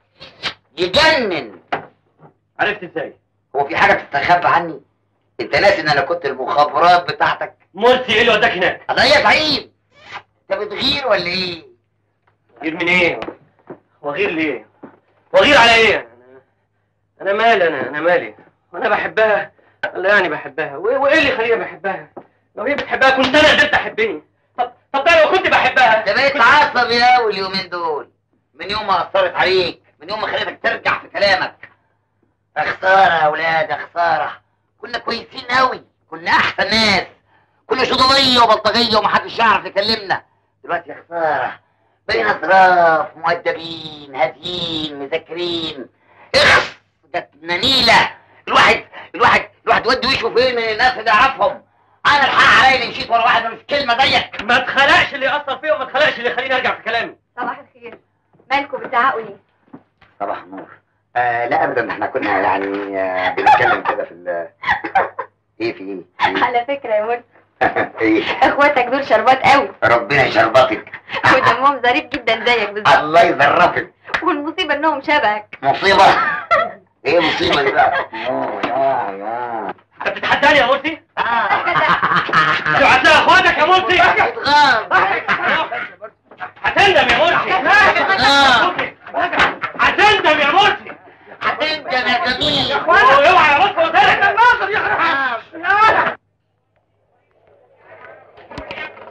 يجنن عرفت ازاي؟ هو في حاجه بتستخبى عني انت ناسي ان انا كنت المخابرات بتاعتك مرسي ايه اللي وداك هناك؟ الله يا زعيم انت بتغير ولا ايه غير من ايه؟ وغير ليه؟ وغير على ايه؟ انا انا مالي انا انا مالي وانا بحبها الله يعني بحبها و- وايه اللي يخليني بحبها؟ لو هي بتحبها كنت انا قدرت احبني طب طب ده لو كنت بحبها انت بقيت عصبي قوي اليومين دول من يوم ما اثرت عليك من يوم ما خليتك ترجع في كلامك يا خساره يا اولاد يا خساره كنا كويسين قوي كنا احسن ناس كنا شضوميه وبلطجيه ومحدش يعرف يكلمنا دلوقتي يا خساره بقينا ظراف مؤدبين هاديين مذاكرين اخس جت نيله الواحد الواحد الواحد ودي وشه فين من الناس اللي يعرفهم انا الحق عليا اللي مشيت ورا واحد مش كلمه زيك ما اتخلقش اللي يأثر فيا وما اتخلقش اللي يخليني ارجع في كلامي صباح الخير مالكم بتزعقوا ليه صباح النور آه لا ابدا احنا كنا يعني آه بنتكلم كده في ال ايه في ايه؟ في على فكره يا مرسي ايه؟ ايه؟ اخواتك دول شربات قوي ربنا يشربطك ودمهم ظريف جدا زيك بالظبط الله يزرفك والمصيبه انهم شبهك مصيبه ايه مصيبه دي بقى؟ يا يا يا انت بتتحداني يا مرسي؟ آه. تبعت لها اخواتك يا مرسي اتغام هتندم يا مرسي اتغام هتندم يا مرسي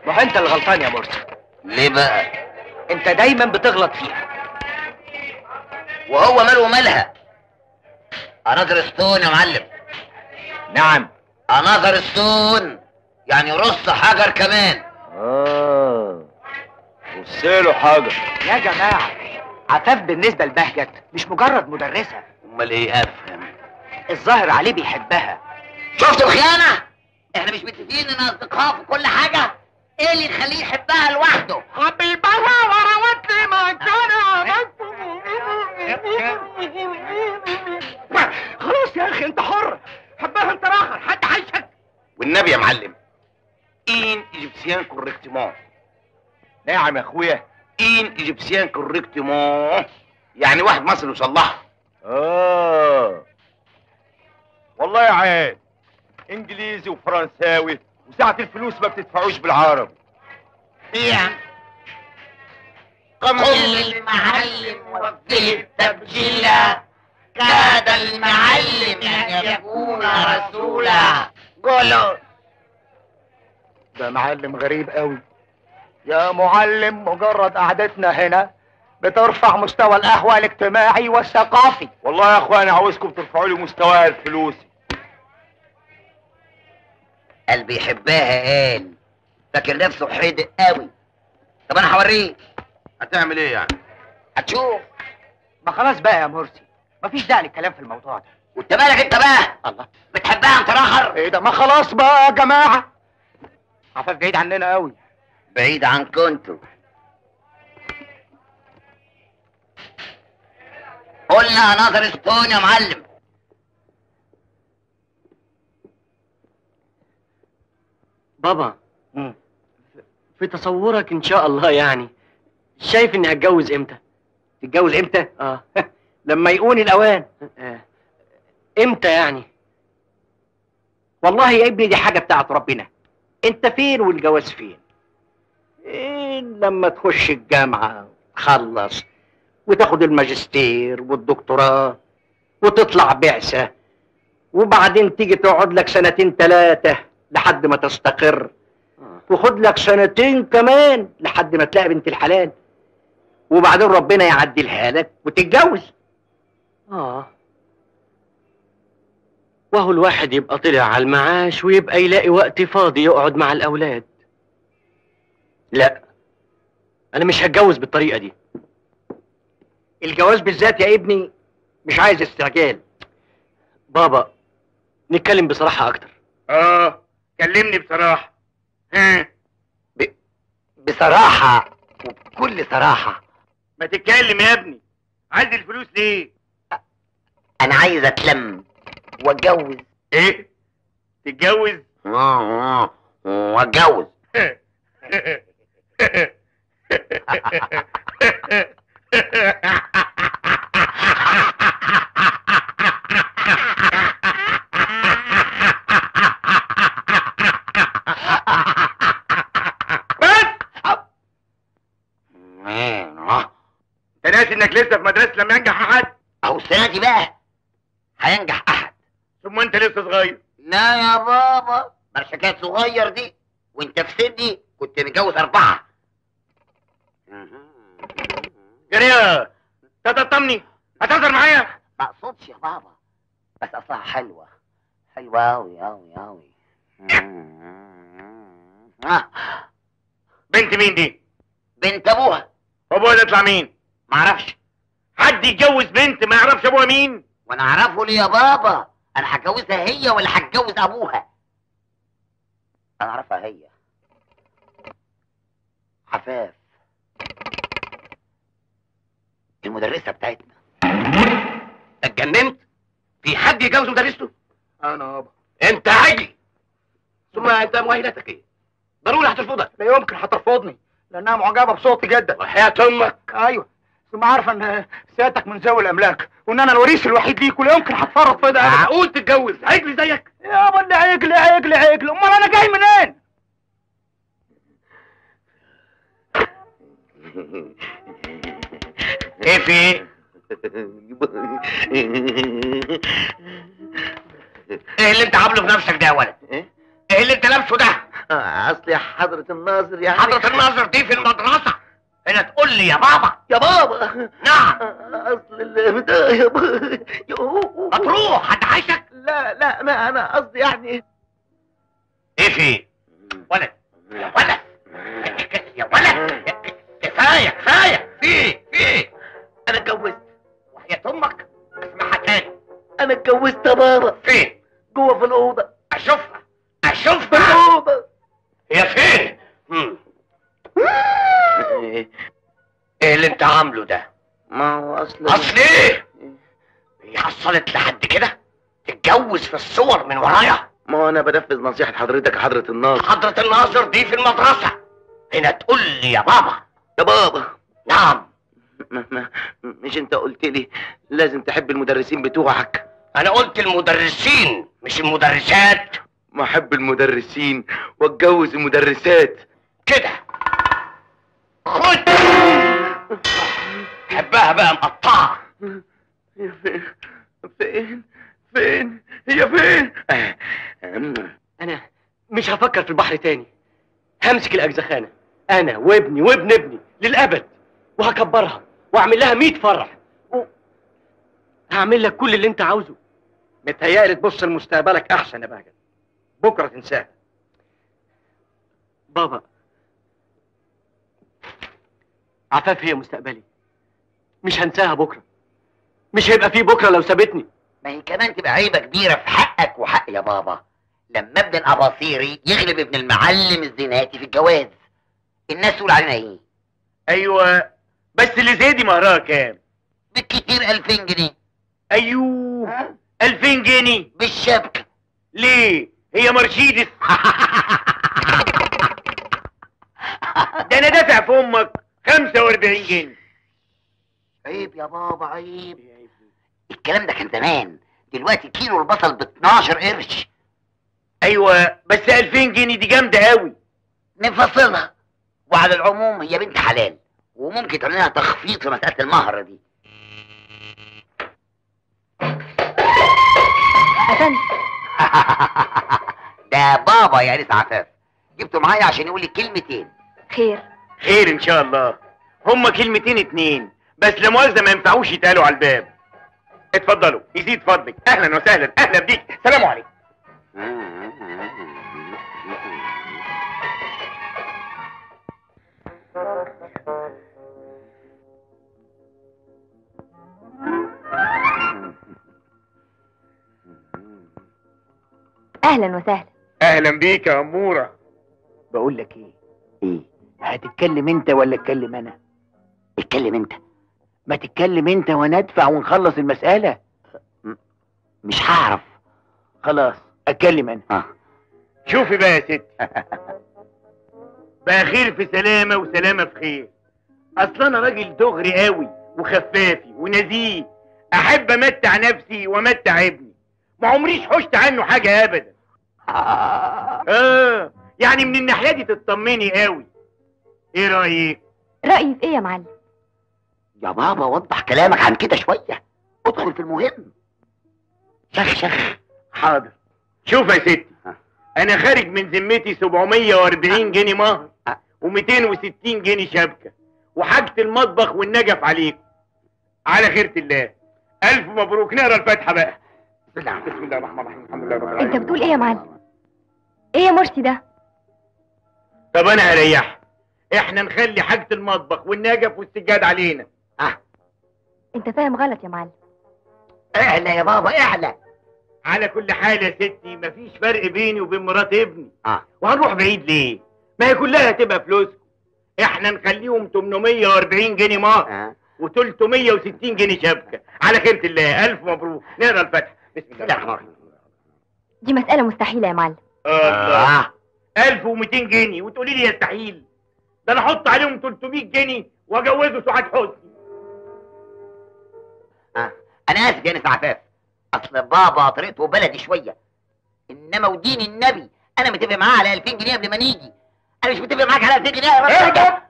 ما هو انت اللي غلطان يا مرسي ليه بقى انت دايما بتغلط فيها وهو ماله ومالها اناظر ستون يا معلم نعم اناظر ستون يعني رص حجر كمان اه وصله حاجة يا جماعه عفاف بالنسبه لبهجت مش مجرد مدرسه امال ايه افهم الظاهر عليه بيحبها شفت الخيانة؟ احنا مش متفقين ان اصدقاء في كل حاجة؟ ايه اللي يخليه يحبها لوحده؟ حبيبها وروت لي ما كان خلاص يا اخي انت حر حبها انت راخر حد عايشك والنبي يا معلم ان ايجيبسيان كوريكتيمون نعم يا اخويا ان ايجيبسيان كوريكتيمون يعني واحد مصري وصلحها اه والله يا عيال انجليزي وفرنساوي وساعة الفلوس ما بتدفعوش بالعربي يعني قم المعلم وفيه التبجيلة كاد المعلم ان يكون رسولا قولوا ده معلم غريب قوي يا معلم مجرد قعدتنا هنا بترفع مستوى القهوة الاجتماعي والثقافي والله يا اخوان عاوزكم ترفعوا لي مستواي الفلوسي قال بيحبها قال فاكر نفسه حدق قوي طب انا هوريك هتعمل ايه يعني هتشوف ما خلاص بقى يا مرسي مفيش داعي للكلام في الموضوع ده وانت مالك انت بقى الله بتحبها انت راخر ايه ده ما خلاص بقى يا جماعة عفاف بعيد عننا قوي بعيد عنكم انتوا قلنا ناظر ستون يا معلم بابا في تصورك ان شاء الله يعني شايف اني هتجوز امتى تتجوز امتى؟ اه لما يكون الاوان آه. امتى يعني والله يا ابني دي حاجه بتاعت ربنا انت فين والجواز فين إيه لما تخش الجامعه تخلص وتاخد الماجستير والدكتوراه وتطلع بعثه وبعدين تيجي تقعد لك سنتين ثلاثه لحد ما تستقر وخد لك سنتين كمان لحد ما تلاقي بنت الحلال وبعدين ربنا يعدلها لك وتتجوز اه وهو الواحد يبقى طلع على المعاش ويبقى يلاقي وقت فاضي يقعد مع الاولاد لا انا مش هتجوز بالطريقه دي الجواز بالذات يا ابني مش عايز استعجال بابا نتكلم بصراحه اكتر اه كلمني بصراحه ها بصراحه وبكل صراحه ما تتكلم يا ابني عايز الفلوس ليه انا عايز اتلم واتجوز ايه تتجوز اه اه واتجوز انت ناسي انك لسه في مدرسه لم ينجح احد اهو السنه دي بقى هينجح احد ثم انت لسه صغير لا يا بابا مش حكايه صغير دي وانت في سني كنت متجوز اربعه جريا تطمني هتهزر معايا ما اقصدش يا بابا بس اصلها حلوه حلوه اوي اوي اوي بنت مين دي بنت ابوها ابوها ده يطلع مين معرفش حد يتجوز بنت ما يعرفش ابوها مين وانا اعرفه ليه يا بابا انا هتجوزها هي ولا هتجوز ابوها انا اعرفها هي عفاف المدرسة بتاعتنا اتجننت في حد يتجوز مدرسته انا يابا انت عجل ثم انت مؤهلاتك ايه ضروري هترفضها لا يمكن هترفضني لانها معجبه بصوتي جدا وحياة امك ايوه ثم عارفه ان سيادتك من ذوي الاملاك وان انا الوريث الوحيد ليك ولا يمكن هتفرط في ده أبداً. معقول تتجوز عجل زيك يابا اللي عجل عجل عجل امال انا جاي منين ايه في ايه ايه اللي انت عامله في نفسك ده يا ولد ايه اللي انت لابسه ده اصل يا حضرة الناظر يعني حضرة الناظر دي في المدرسة هنا تقول لي يا بابا يا بابا نعم اصل ال- ده يا بابا يو- ما تروح هتعيشك لا لا انا انا قصدي يعني ايه في ولد يا ولد يا ولد كفايه كفايه في في انا اتجوزت وحياة امك اسمعها تاني انا اتجوزت يا بابا فين جوه في الاوضه اشوفها في اشوفها الاوضه هي فين مم. ايه اللي انت عامله ده ما هو اصل اصل ايه هي حصلت لحد كده تتجوز في الصور من ورايا ما هو انا بنفذ نصيحة حضرتك يا حضرة الناظر حضرة الناظر دي في المدرسة هنا تقول لي يا بابا يا بابا نعم ما ما مش انت قلت لي لازم تحب المدرسين بتوعك انا قلت المدرسين مش المدرسات ما احب المدرسين واتجوز المدرسات كده خد حبها بقى مقطعة فين فين فين هي فين انا مش هفكر في البحر تاني همسك الاجزخانه انا وابني وابن ابني للابد وهكبرها واعمل لها 100 فرح و... هعمل لك كل اللي انت عاوزه متهيألي تبص لمستقبلك احسن يا بهجت بكره تنساها بابا عفاف هي مستقبلي مش هنساها بكره مش هيبقى فيه بكره لو سابتني ما هي كمان تبقى عيبة كبيرة في حقك وحق يا بابا لما ابن الأباصيري يغلب ابن المعلم الزناتي في الجواز الناس تقول علينا ايه؟ ايوه بس اللي زي دي مهرها كام بالكتير 2000 جنيه ايوه 2000 جنيه بالشبكة ليه هي مرشيدس ده انا دافع في امك 45 جنيه عيب يا بابا عيب الكلام ده كان زمان دلوقتي كيلو البصل ب 12 قرش ايوه بس 2000 جنيه دي جامده قوي نفصلها وعلى العموم هي بنت حلال وممكن تعمل لها تخفيض في مسألة المهر دي أفندم ده بابا يا انس عفاف جبته معايا عشان يقول لي كلمتين خير خير ان شاء الله هما كلمتين اتنين بس لا مؤاخذه ما ينفعوش يتقالوا على الباب اتفضلوا يزيد فضلك اهلا وسهلا اهلا بيك سلام عليكم أهلا وسهلا اهلا بيك يا اموره بقول لك ايه ايه هتتكلم انت ولا اتكلم انا اتكلم انت ما تتكلم انت وانا ادفع ونخلص المسألة مش هعرف خلاص اتكلم انا اه شوفي بقى يا ستي بقى خير في سلامه وسلامه في خير اصل انا راجل دغري قوي وخفافي ونزيه احب امتع نفسي وامتع ابني ما عمريش حشت عنه حاجه ابدا اه يعني من الناحيه دي تطمني قوي ايه رايك رأيي في إيه يا معلم يا بابا وضح كلامك عن كده شوية ادخل في المهم شخ شخ حاضر شوف يا ستي انا خارج من ذمتي 740 جنيه مهر و260 جنيه شبكه وحاجه المطبخ والنجف عليكم على خيرة الله الف مبروك نقرا الفاتحه بقى بسم الله الرحمن الرحيم الحمد لله رب أنت العالمين بتقول إيه يا معلم إيه يا مرسي ده طب انا هريحك احنا نخلي حاجه المطبخ والنجف والسجاد علينا أنت فاهم غلط يا معلم اعلى يا بابا اعلى على كل حال يا ستي مفيش فرق بيني وبين مرات ابني اه وهنروح بعيد ليه ما هي كلها هتبقى فلوسكم احنا نخليهم 840 جنيه مهر اه و360 جنيه شبكه على خيرة الله الف مبروك نقرا الفاتحه بسم الله الرحمن الرحيم دي مسألة مستحيلة يا معلم الله اه 1200 جنيه وتقولي لي يستحيل ده انا احط عليهم 300 جنيه واجوزه سعاد حسني اه انا اسف يا انس عفاف اصل بابا طريقته بلدي شوية انما ودين النبي انا متفق معاه على 2000 جنيه قبل ما نيجي انا مش متفق معاك على 2000 جنيه يا بابا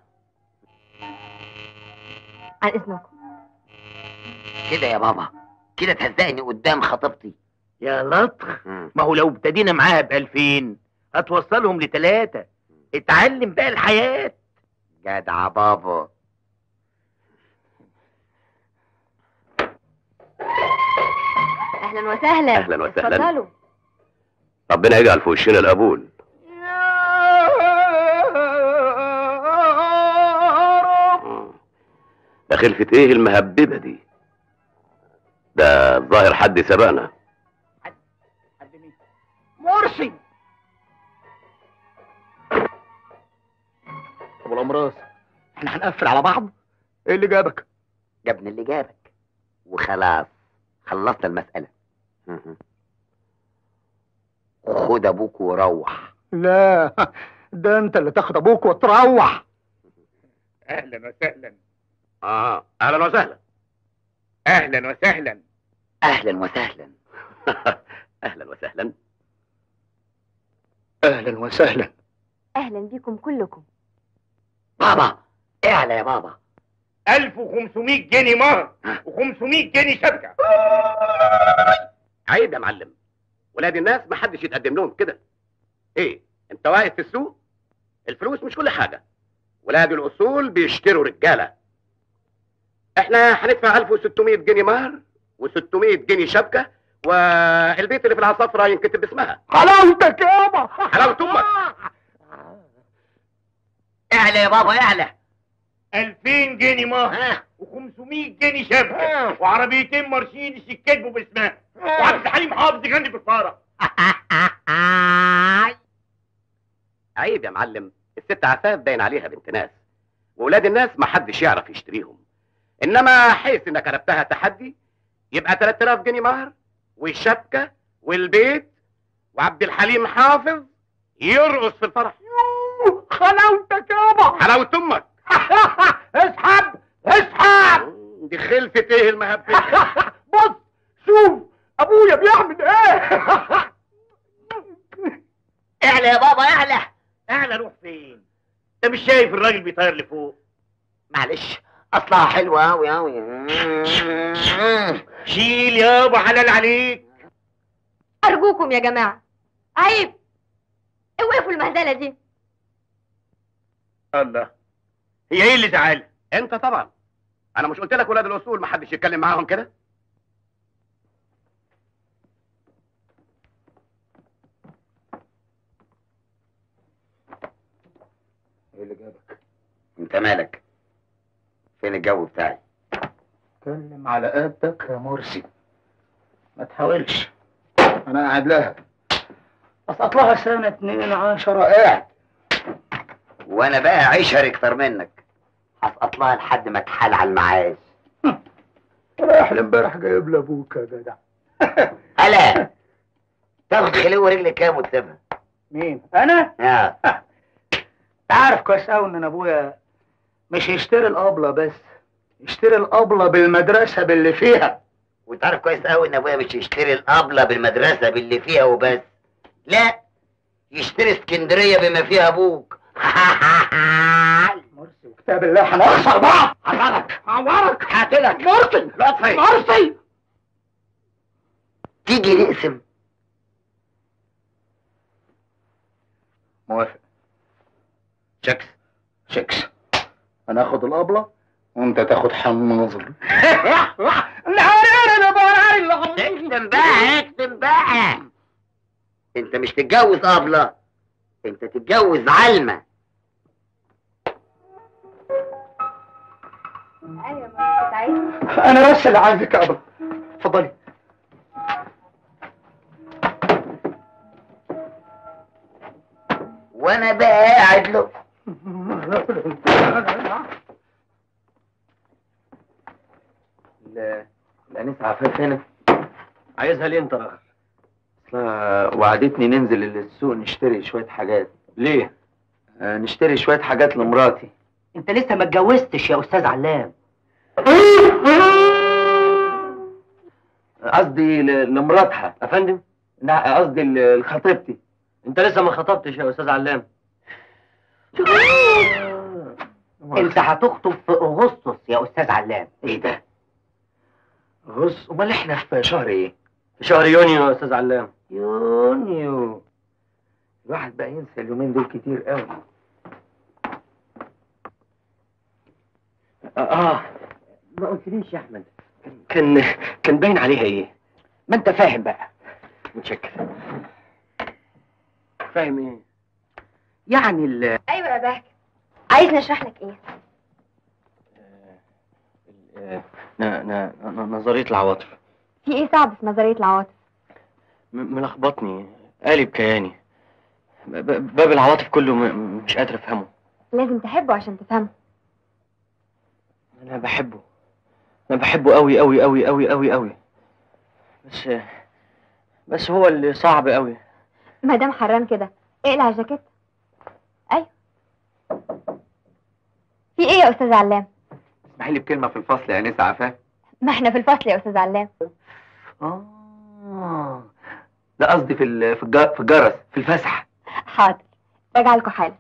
عن إذنكم كده يا بابا كده تهزقني قدام خطيبتي يا لطخ ما هو لو ابتدينا معاها ب 2000 هتوصلهم لتلاتة اتعلم بقى الحياة جدع بابا اهلا وسهلا أهلاً وسهلاً. اتفضلوا ربنا يجعل في وشنا القبول مم. ده خلفة ايه المهببة دي ده الظاهر حد سبقنا مرسي ابو الامراض احنا هنقفل على بعض ايه اللي جابك جابني اللي جابك وخلاص خلصنا المسألة خد ابوك وروح لا ده انت اللي تاخد ابوك وتروح اهلا وسهلا اه اهلا وسهلا اهلا وسهلا اهلا وسهلا اهلا وسهلا اهلا وسهلا اهلا بيكم كلكم بابا اعلى يا بابا 1500 جنيه مهر و500 جنيه شبكه عيب يا معلم ولاد الناس ما حدش يتقدم لهم كده ايه انت واقف في السوق الفلوس مش كل حاجه ولاد الاصول بيشتروا رجاله احنا هندفع 1600 جنيه مهر و600 جنيه شبكه والبيت اللي في العصافره ينكتب اسمها حلاوتك يابا حلاوة امك اعلى يا بابا اعلى 2000 جنيه مهر و500 جنيه شبكه وعربيتين مرسيدس يتكتبوا باسمها وعبد الحليم حافظ يغني في الفاره عيب يا معلم الست عفاف باين عليها بنت ناس وولاد الناس ما حدش يعرف يشتريهم انما حيث انك كتبتها تحدي يبقى 3000 جنيه مهر والشبكه والبيت وعبد الحليم حافظ يرقص في الفرح حلاوتك يابا حلاوه امك اسحب اسحب دي خلفة ايه المهبب بص شوف ابويا بيعمل ايه اعلى يا بابا اعلى اعلى روح فين انت مش شايف الراجل بيطير لفوق معلش اصلها حلوه قوي قوي شيل يابا حلال عليك ارجوكم يا جماعه عيب اوقفوا المهزله دي الله هي ايه اللي زعلها انت طبعا انا مش قلت لك ولاد الاصول ما حدش يتكلم معاهم كده ايه اللي جابك انت مالك فين الجو بتاعي اتكلم على قدك يا مرسي ما تحاولش انا قاعد لها اسقط لها سنة اتنين عشرة قاعد وانا بقى عشر اكتر منك هسقط لها لحد ما اتحال على المعاش رايح امبارح جايب لابوك يا جدع هلا تاخد خليه ورجلي كام وتسيبها مين انا اه عارف كويس قوي ان ابويا مش يشتري الابله بس يشتري الابله بالمدرسه باللي فيها وتعرف كويس قوي ان ابويا مش يشتري الابله بالمدرسه باللي فيها وبس لا يشتري اسكندريه بما فيها ابوك مرسي وكتاب الله هنخسر بعض عورك عورك هقتلك مرسي لطفي مرسي تيجي نقسم موافق شكس شكس انا اخد الابله وانت تاخد حناظر اكتم بقى اكتم بقى انت مش تتجوز ابله انت تتجوز علمه ايوه كنت عايزه انا بس اللي عايزك يا ابله اتفضلي وانا بقى قاعد له الأنسة عفاف هنا عايزها ليه انت راجل؟ اصلها وعدتني ننزل السوق نشتري شوية حاجات ليه؟ آه نشتري شوية حاجات لمراتي انت لسه ما اتجوزتش يا استاذ علام قصدي ل- لمراتها يا فندم لا قصدي ل- لخطيبتي انت لسه ما خطبتش يا استاذ علام انت هتخطب في اغسطس يا استاذ علام ايه ده؟ غص امال احنا في شهر ايه؟ في شهر يونيو يا استاذ علام يونيو الواحد بقى ينسى اليومين دول كتير قوي اه ما قلتليش يا احمد كان كان باين عليها ايه ما انت فاهم بقى متشكر فاهم ايه يعني ال ايوه يا بهجت عايز نشرح لك ايه ال- ن- ن- ن- نظرية العواطف في ايه صعب في نظريه العواطف م- ملخبطني قالب كياني ب- ب- باب العواطف كله م- مش قادر افهمه لازم تحبه عشان تفهمه انا بحبه انا بحبه قوي قوي قوي قوي قوي قوي بس بس هو اللي صعب قوي ما دام حران كده اقلع الجاكيت ايوه في ايه يا استاذ علام اسمحي لي بكلمه في الفصل يا انسه عفاف ما احنا في الفصل يا استاذ علام اه لا قصدي في ال- في الج- في الجرس في الفسح حاضر راجع لكم حالا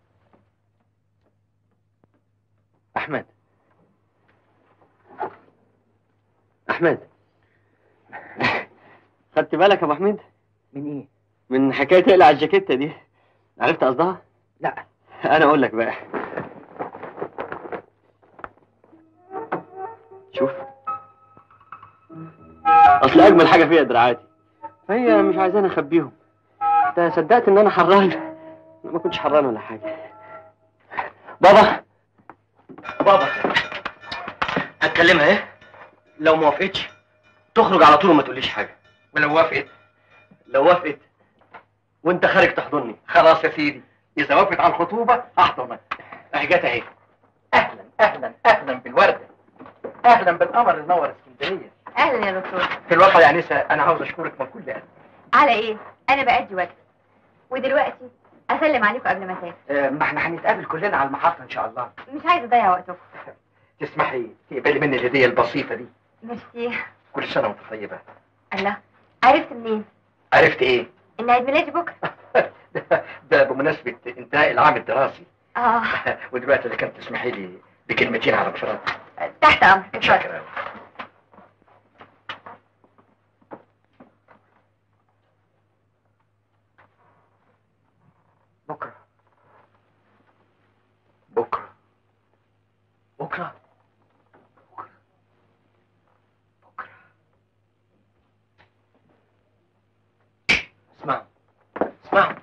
احمد احمد خدت بالك يا ابو حميد من ايه من حكايه تقلع الجاكيته دي عرفت قصدها لا انا اقول لك بقى شوف اصل اجمل حاجه فيها دراعاتي فهي مش عايزاني اخبيهم انت صدقت ان انا حران انا ما كنتش حران ولا حاجه بابا بابا هتكلمها ايه لو ما وافقتش تخرج على طول وما تقوليش حاجه ولو وافقت لو وافقت وانت خارج تحضني خلاص يا سيدي اذا وافقت على الخطوبه احضنك اهي جت اهي اهلا اهلا اهلا بالورده اهلا بالقمر اللي نور اسكندريه اهلا يا دكتور في الواقع يا انسه انا عاوز اشكرك من كل قلبي على ايه انا بأدي واجب ودلوقتي اسلم عليكم قبل ما اسافر آه، ما احنا هنتقابل كلنا على المحطه ان شاء الله مش عايزه اضيع وقتكم تسمحي تقبلي مني الهديه البسيطه دي ميرسي كل سنه وانت طيبه الله عرفت منين عرفت ايه ان عيد ميلادي بكره ده, ده بمناسبه انتهاء العام الدراسي اه ودلوقتي اللي كانت تسمحي لي بكلمتين على انفراد تحت امرك اتفضل شكرا بكره بكره بكره اسمع اسمع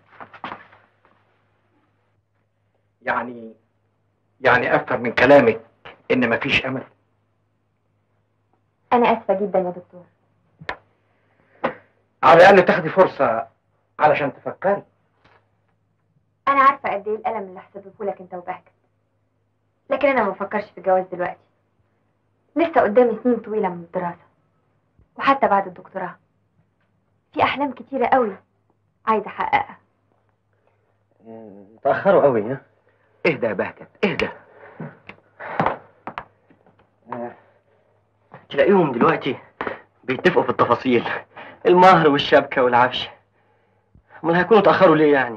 يعني يعني افهم من كلامك ان مفيش امل انا اسفه جدا يا دكتور على الاقل تاخدي فرصه علشان تفكري انا عارفه قد ايه الالم اللي هسببه لك انت وبهجت لكن انا ما بفكرش في الجواز دلوقتي لسه قدامي سنين طويله من الدراسه وحتى بعد الدكتوراه في احلام كتيره قوي عايزه احققها تاخروا قوي ها اهدى يا بهجت اهدى تلاقيهم دلوقتي بيتفقوا في التفاصيل المهر والشبكه والعفش امال هيكونوا اتاخروا ليه يعني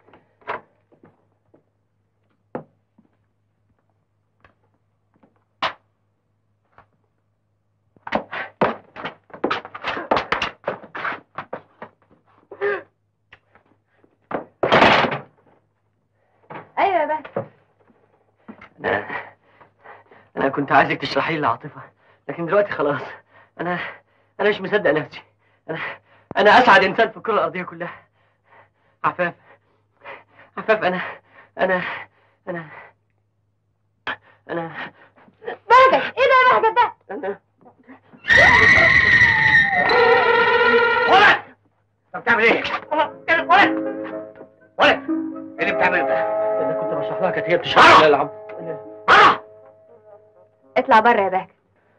ايوه يا بهجت انا انا كنت عايزك تشرحي لي العاطفه لكن دلوقتي خلاص انا انا مش مصدق نفسي انا انا اسعد انسان في الكره الارضيه كلها عفاف عفاف انا انا انا انا بهجت ايه ده يا بهجت ده انا ولد انت بتعمل ايه؟ ولد ولد ولد ايه اللي بتعمله ده؟ انا كنت بشرح لها كانت هي بتشرح لي العب بره اطلع بره يا بهجت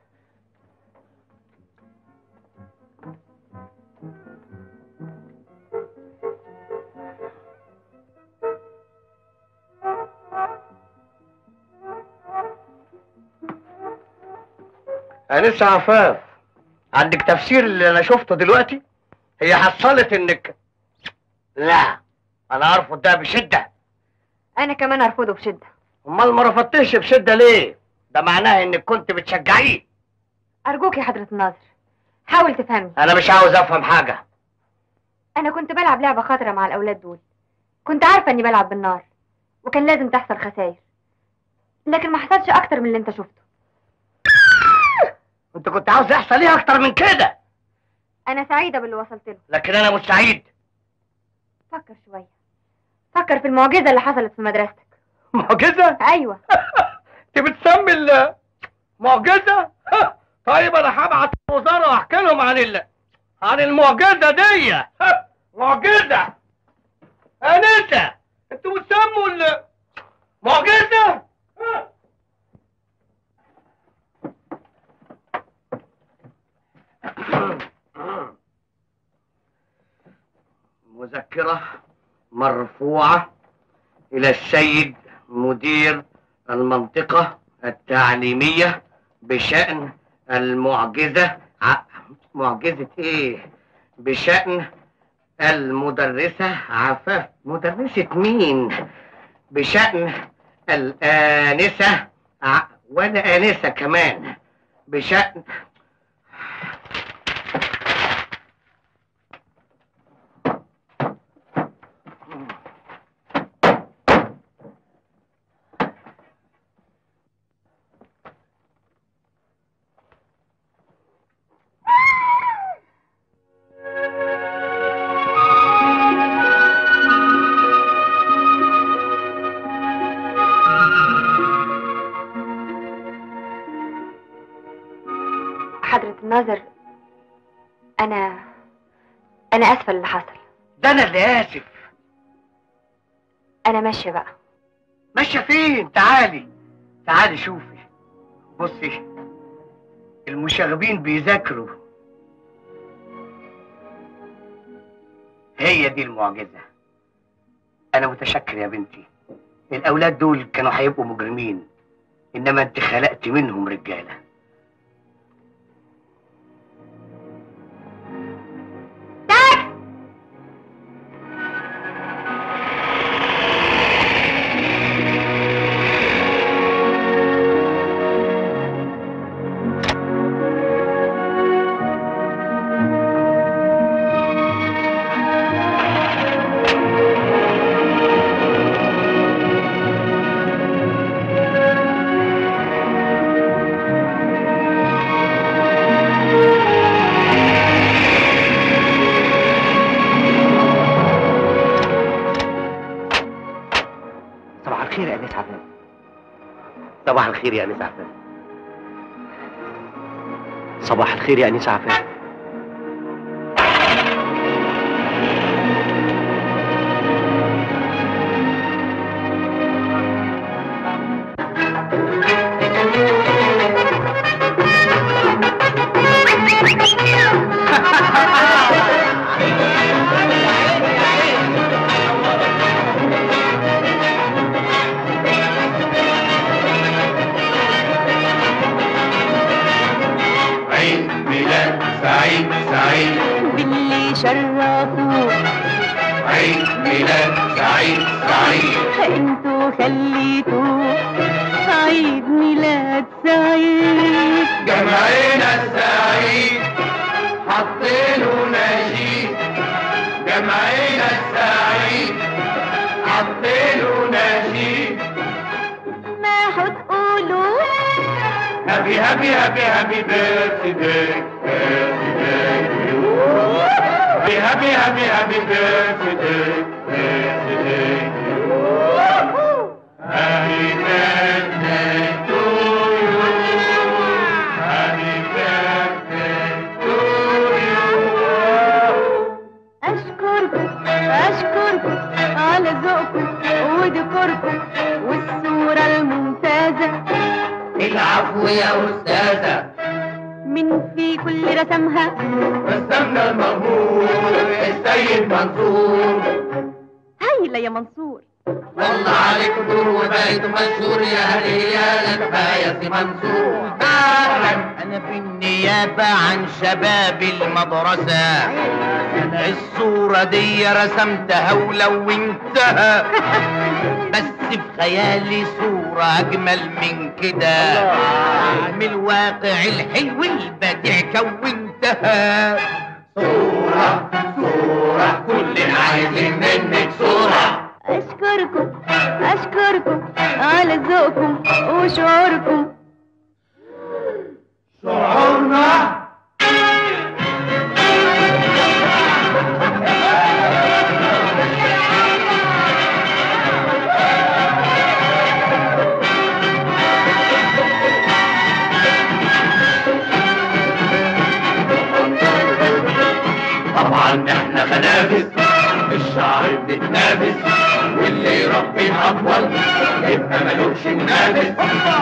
انسة عفاف عندك تفسير اللي انا شفته دلوقتي هي حصلت انك لا انا ارفض ده بشده انا كمان ارفضه بشده امال ما رفضتش بشده ليه ده معناه انك كنت بتشجعيه ارجوك يا حضره الناظر حاول تفهمني انا مش عاوز افهم حاجه انا كنت بلعب لعبه خطره مع الاولاد دول كنت عارفة اني بلعب بالنار وكان لازم تحصل خسائر لكن ما حصلش اكتر من اللي انت شفته انت كنت عاوز يحصل ايه اكتر من كده انا سعيدة باللي وصلت له لكن انا مش سعيد فكر شوية فكر في المعجزة اللي حصلت في مدرستك معجزة ايوه انت بتسمي ال معجزة طيب انا هبعت الوزارة واحكي لهم عن ال عن المعجزة دي معجزة انسة انتوا بتسموا ال معجزة مذكرة مرفوعة إلى السيد مدير المنطقة التعليمية بشأن المعجزة ع- معجزة إيه؟ بشأن المدرسة عفاف مدرسة مين؟ بشأن الآنسة ع... وأنا آنسة كمان بشأن حضرة الناظر انا انا اسفة اللي حصل ده أنا اللي آسف انا ماشية بقى ماشية فين؟ تعالي تعالي شوفي بصي المشاغبين بيذاكروا هي دي المعجزة أنا متشكر يا بنتي الأولاد دول كانوا هيبقوا مجرمين إنما أنت خلقت منهم رجالة صباح الخير يا أنيس عفان صباح الخير يا أنيس عفان صباح الخير يا أنيس عفان عيد ميلاد سعيد سعيد باللي شرفوه عيد ميلاد سعيد سعيد انتوا خليتوه عيد ميلاد سعيد جمعنا السعيد حطيله نشيد جمعنا السعيد حطيله نشيد ما هتقولوا هابي هابي هابي هابي بيرثداي بيرثداي هابي هابي هابي هابي بيرثداي بيرثداي هابي بيرثداي تو يو هابي بيرثداي تو يو اشكركم اشكركم على ذوقكم وديكوركم والصورة الممتازة العفو يا أستاذة من في كل رسمها رسمنا المغمور السيد منصور هايلة يا منصور والله عليك دور وبقيت مشهور يا هليا كفاية سي منصور أنا في النيابة عن شباب المدرسة الصورة دي رسمتها ولونتها بس في خيالي صورة أجمل من كده من الواقع الحلو البديع كونتها صورة صورة كلنا عايزين منك صورة أشكركم أشكركم على ذوقكم وشعوركم شعورنا طبعا احنا خنافس الشعر بنتنافس واللي يربي اطول يبقى ملوش منافس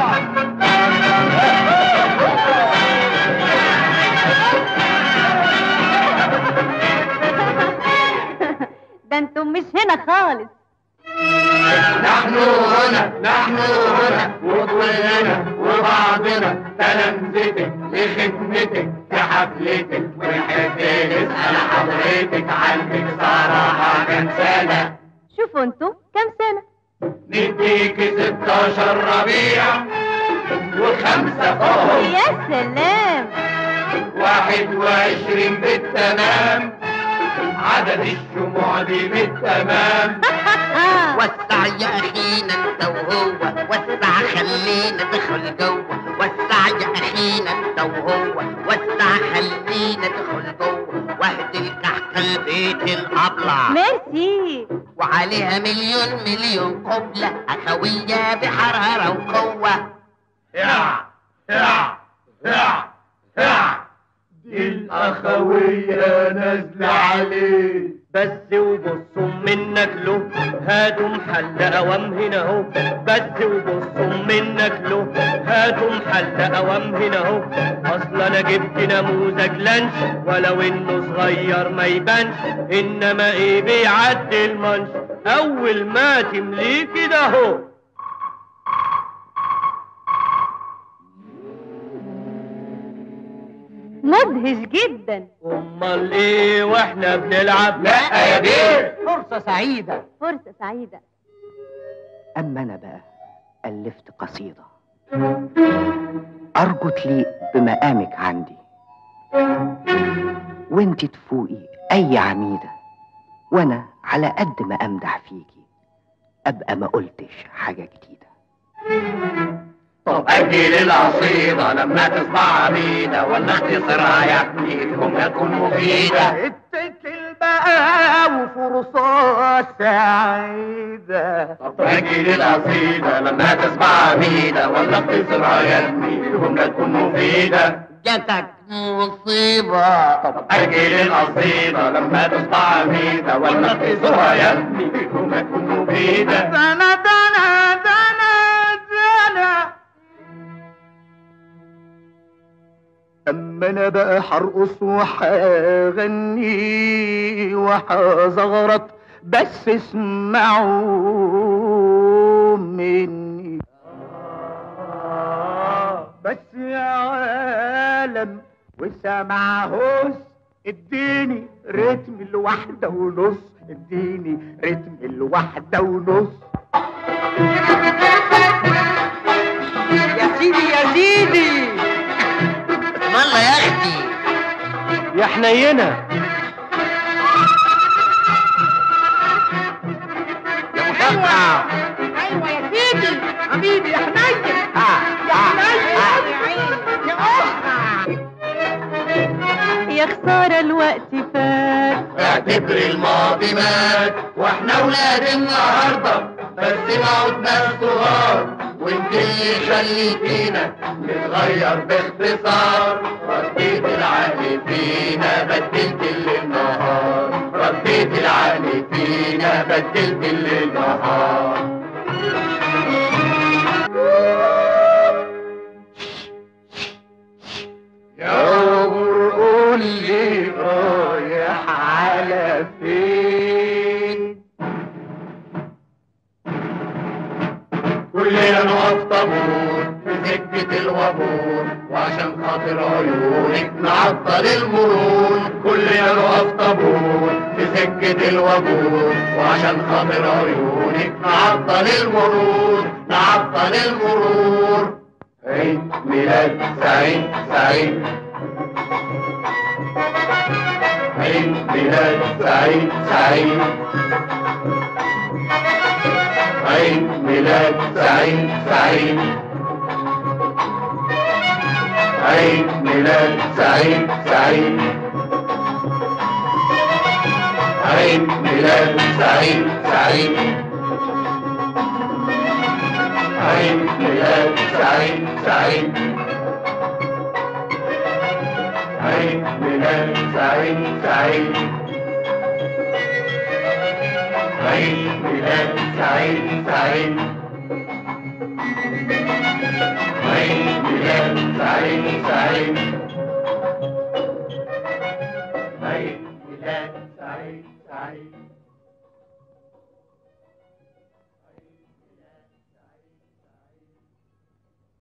ده انتم مش هنا خالص نحن هنا نحن هنا وكلنا وبعضنا تلامذتك لخدمتك في حفلتك ونحب نسأل حضرتك عنك صراحة كام سنة شوفوا انتم كام سنة نديك 16 ربيع وخمسة فوق يا سلام واحد وعشرين بالتمام عدد الشموع دي بالتمام وسع يا اخينا انت وهو وسع خلينا ندخل جوه وسع يا اخينا انت وهو وسع خلينا ندخل جوه واهدي الكحكه البيت الابلع ميرسي وعليها مليون مليون قبلة أخوية بحرارة وقوة يا يا يا يا دي الأخوية نازلة عليه بس وبصوا منك له هاتوا محل اوام هنا اهو بس وبصوا منك له هاتوا محل اوام هنا اهو اصل انا جبت نموذج لانش ولو انه صغير ما يبانش انما ايه بيعدي المنش اول ما تمليه كده اهو مدهش جدا امال ايه واحنا بنلعب لا يا بيه فرصة سعيدة فرصة سعيدة أما أنا بقى ألفت قصيدة أرجو تليق بمقامك عندي وانت تفوقي أي عميدة وأنا على قد ما أمدح فيكي أبقى ما قلتش حاجة جديدة طب أجل القصيدة لما تصبح عميدة ولا اختصرها يا ابني الجملة تكون مفيدة اتكل بقى وفرصة سعيدة طب أجل القصيدة لما تصبح عميدة ولا اختصرها يا ابني الجملة تكون مفيدة جاتك مصيبة طب أجل القصيدة لما تصبح عميدة ولا اختصرها يا ابني الجملة تكون مفيدة دنا دنا دنا دنا أما أنا بقى هرقص وهغني وهزغرط بس اسمعوا مني بس يا عالم وسمعهوس اديني رتم الواحدة ونص اديني رتم الواحدة ونص يا سيدي يا سيدي اسم الله يا اختي يا حنينة يا مشجع ايوه يا سيدي حبيبي يا حنين يا يا خسارة الوقت فات اعتبر الماضي مات واحنا ولاد النهارده بس ما عدناش صغار وانت اللي خليتينا نتغير باختصار رديت العقل فينا بدلت الليل نهار رديت العقل فينا بدلت الليل نهار يا عمر قول لي رايح على فين كلنا نقف طابور في سكة الوابور وعشان خاطر عيونك نعطل المرور كلنا نقف طابور في سكة الوابور وعشان خاطر عيونك نعطل المرور نعطل المرور عيد ميلاد سعيد سعيد عيد ميلاد سعيد سعيد عيد ميلاد سعيد سعيد عيد ميلاد سعيد سعيد عيد ميلاد سعيد سعيد عيد ميلاد سعيد سعيد عيد ميلاد سعيد سعيد عيد ميلاد سعيد سعيد عيد ميلاد سعيد سعيد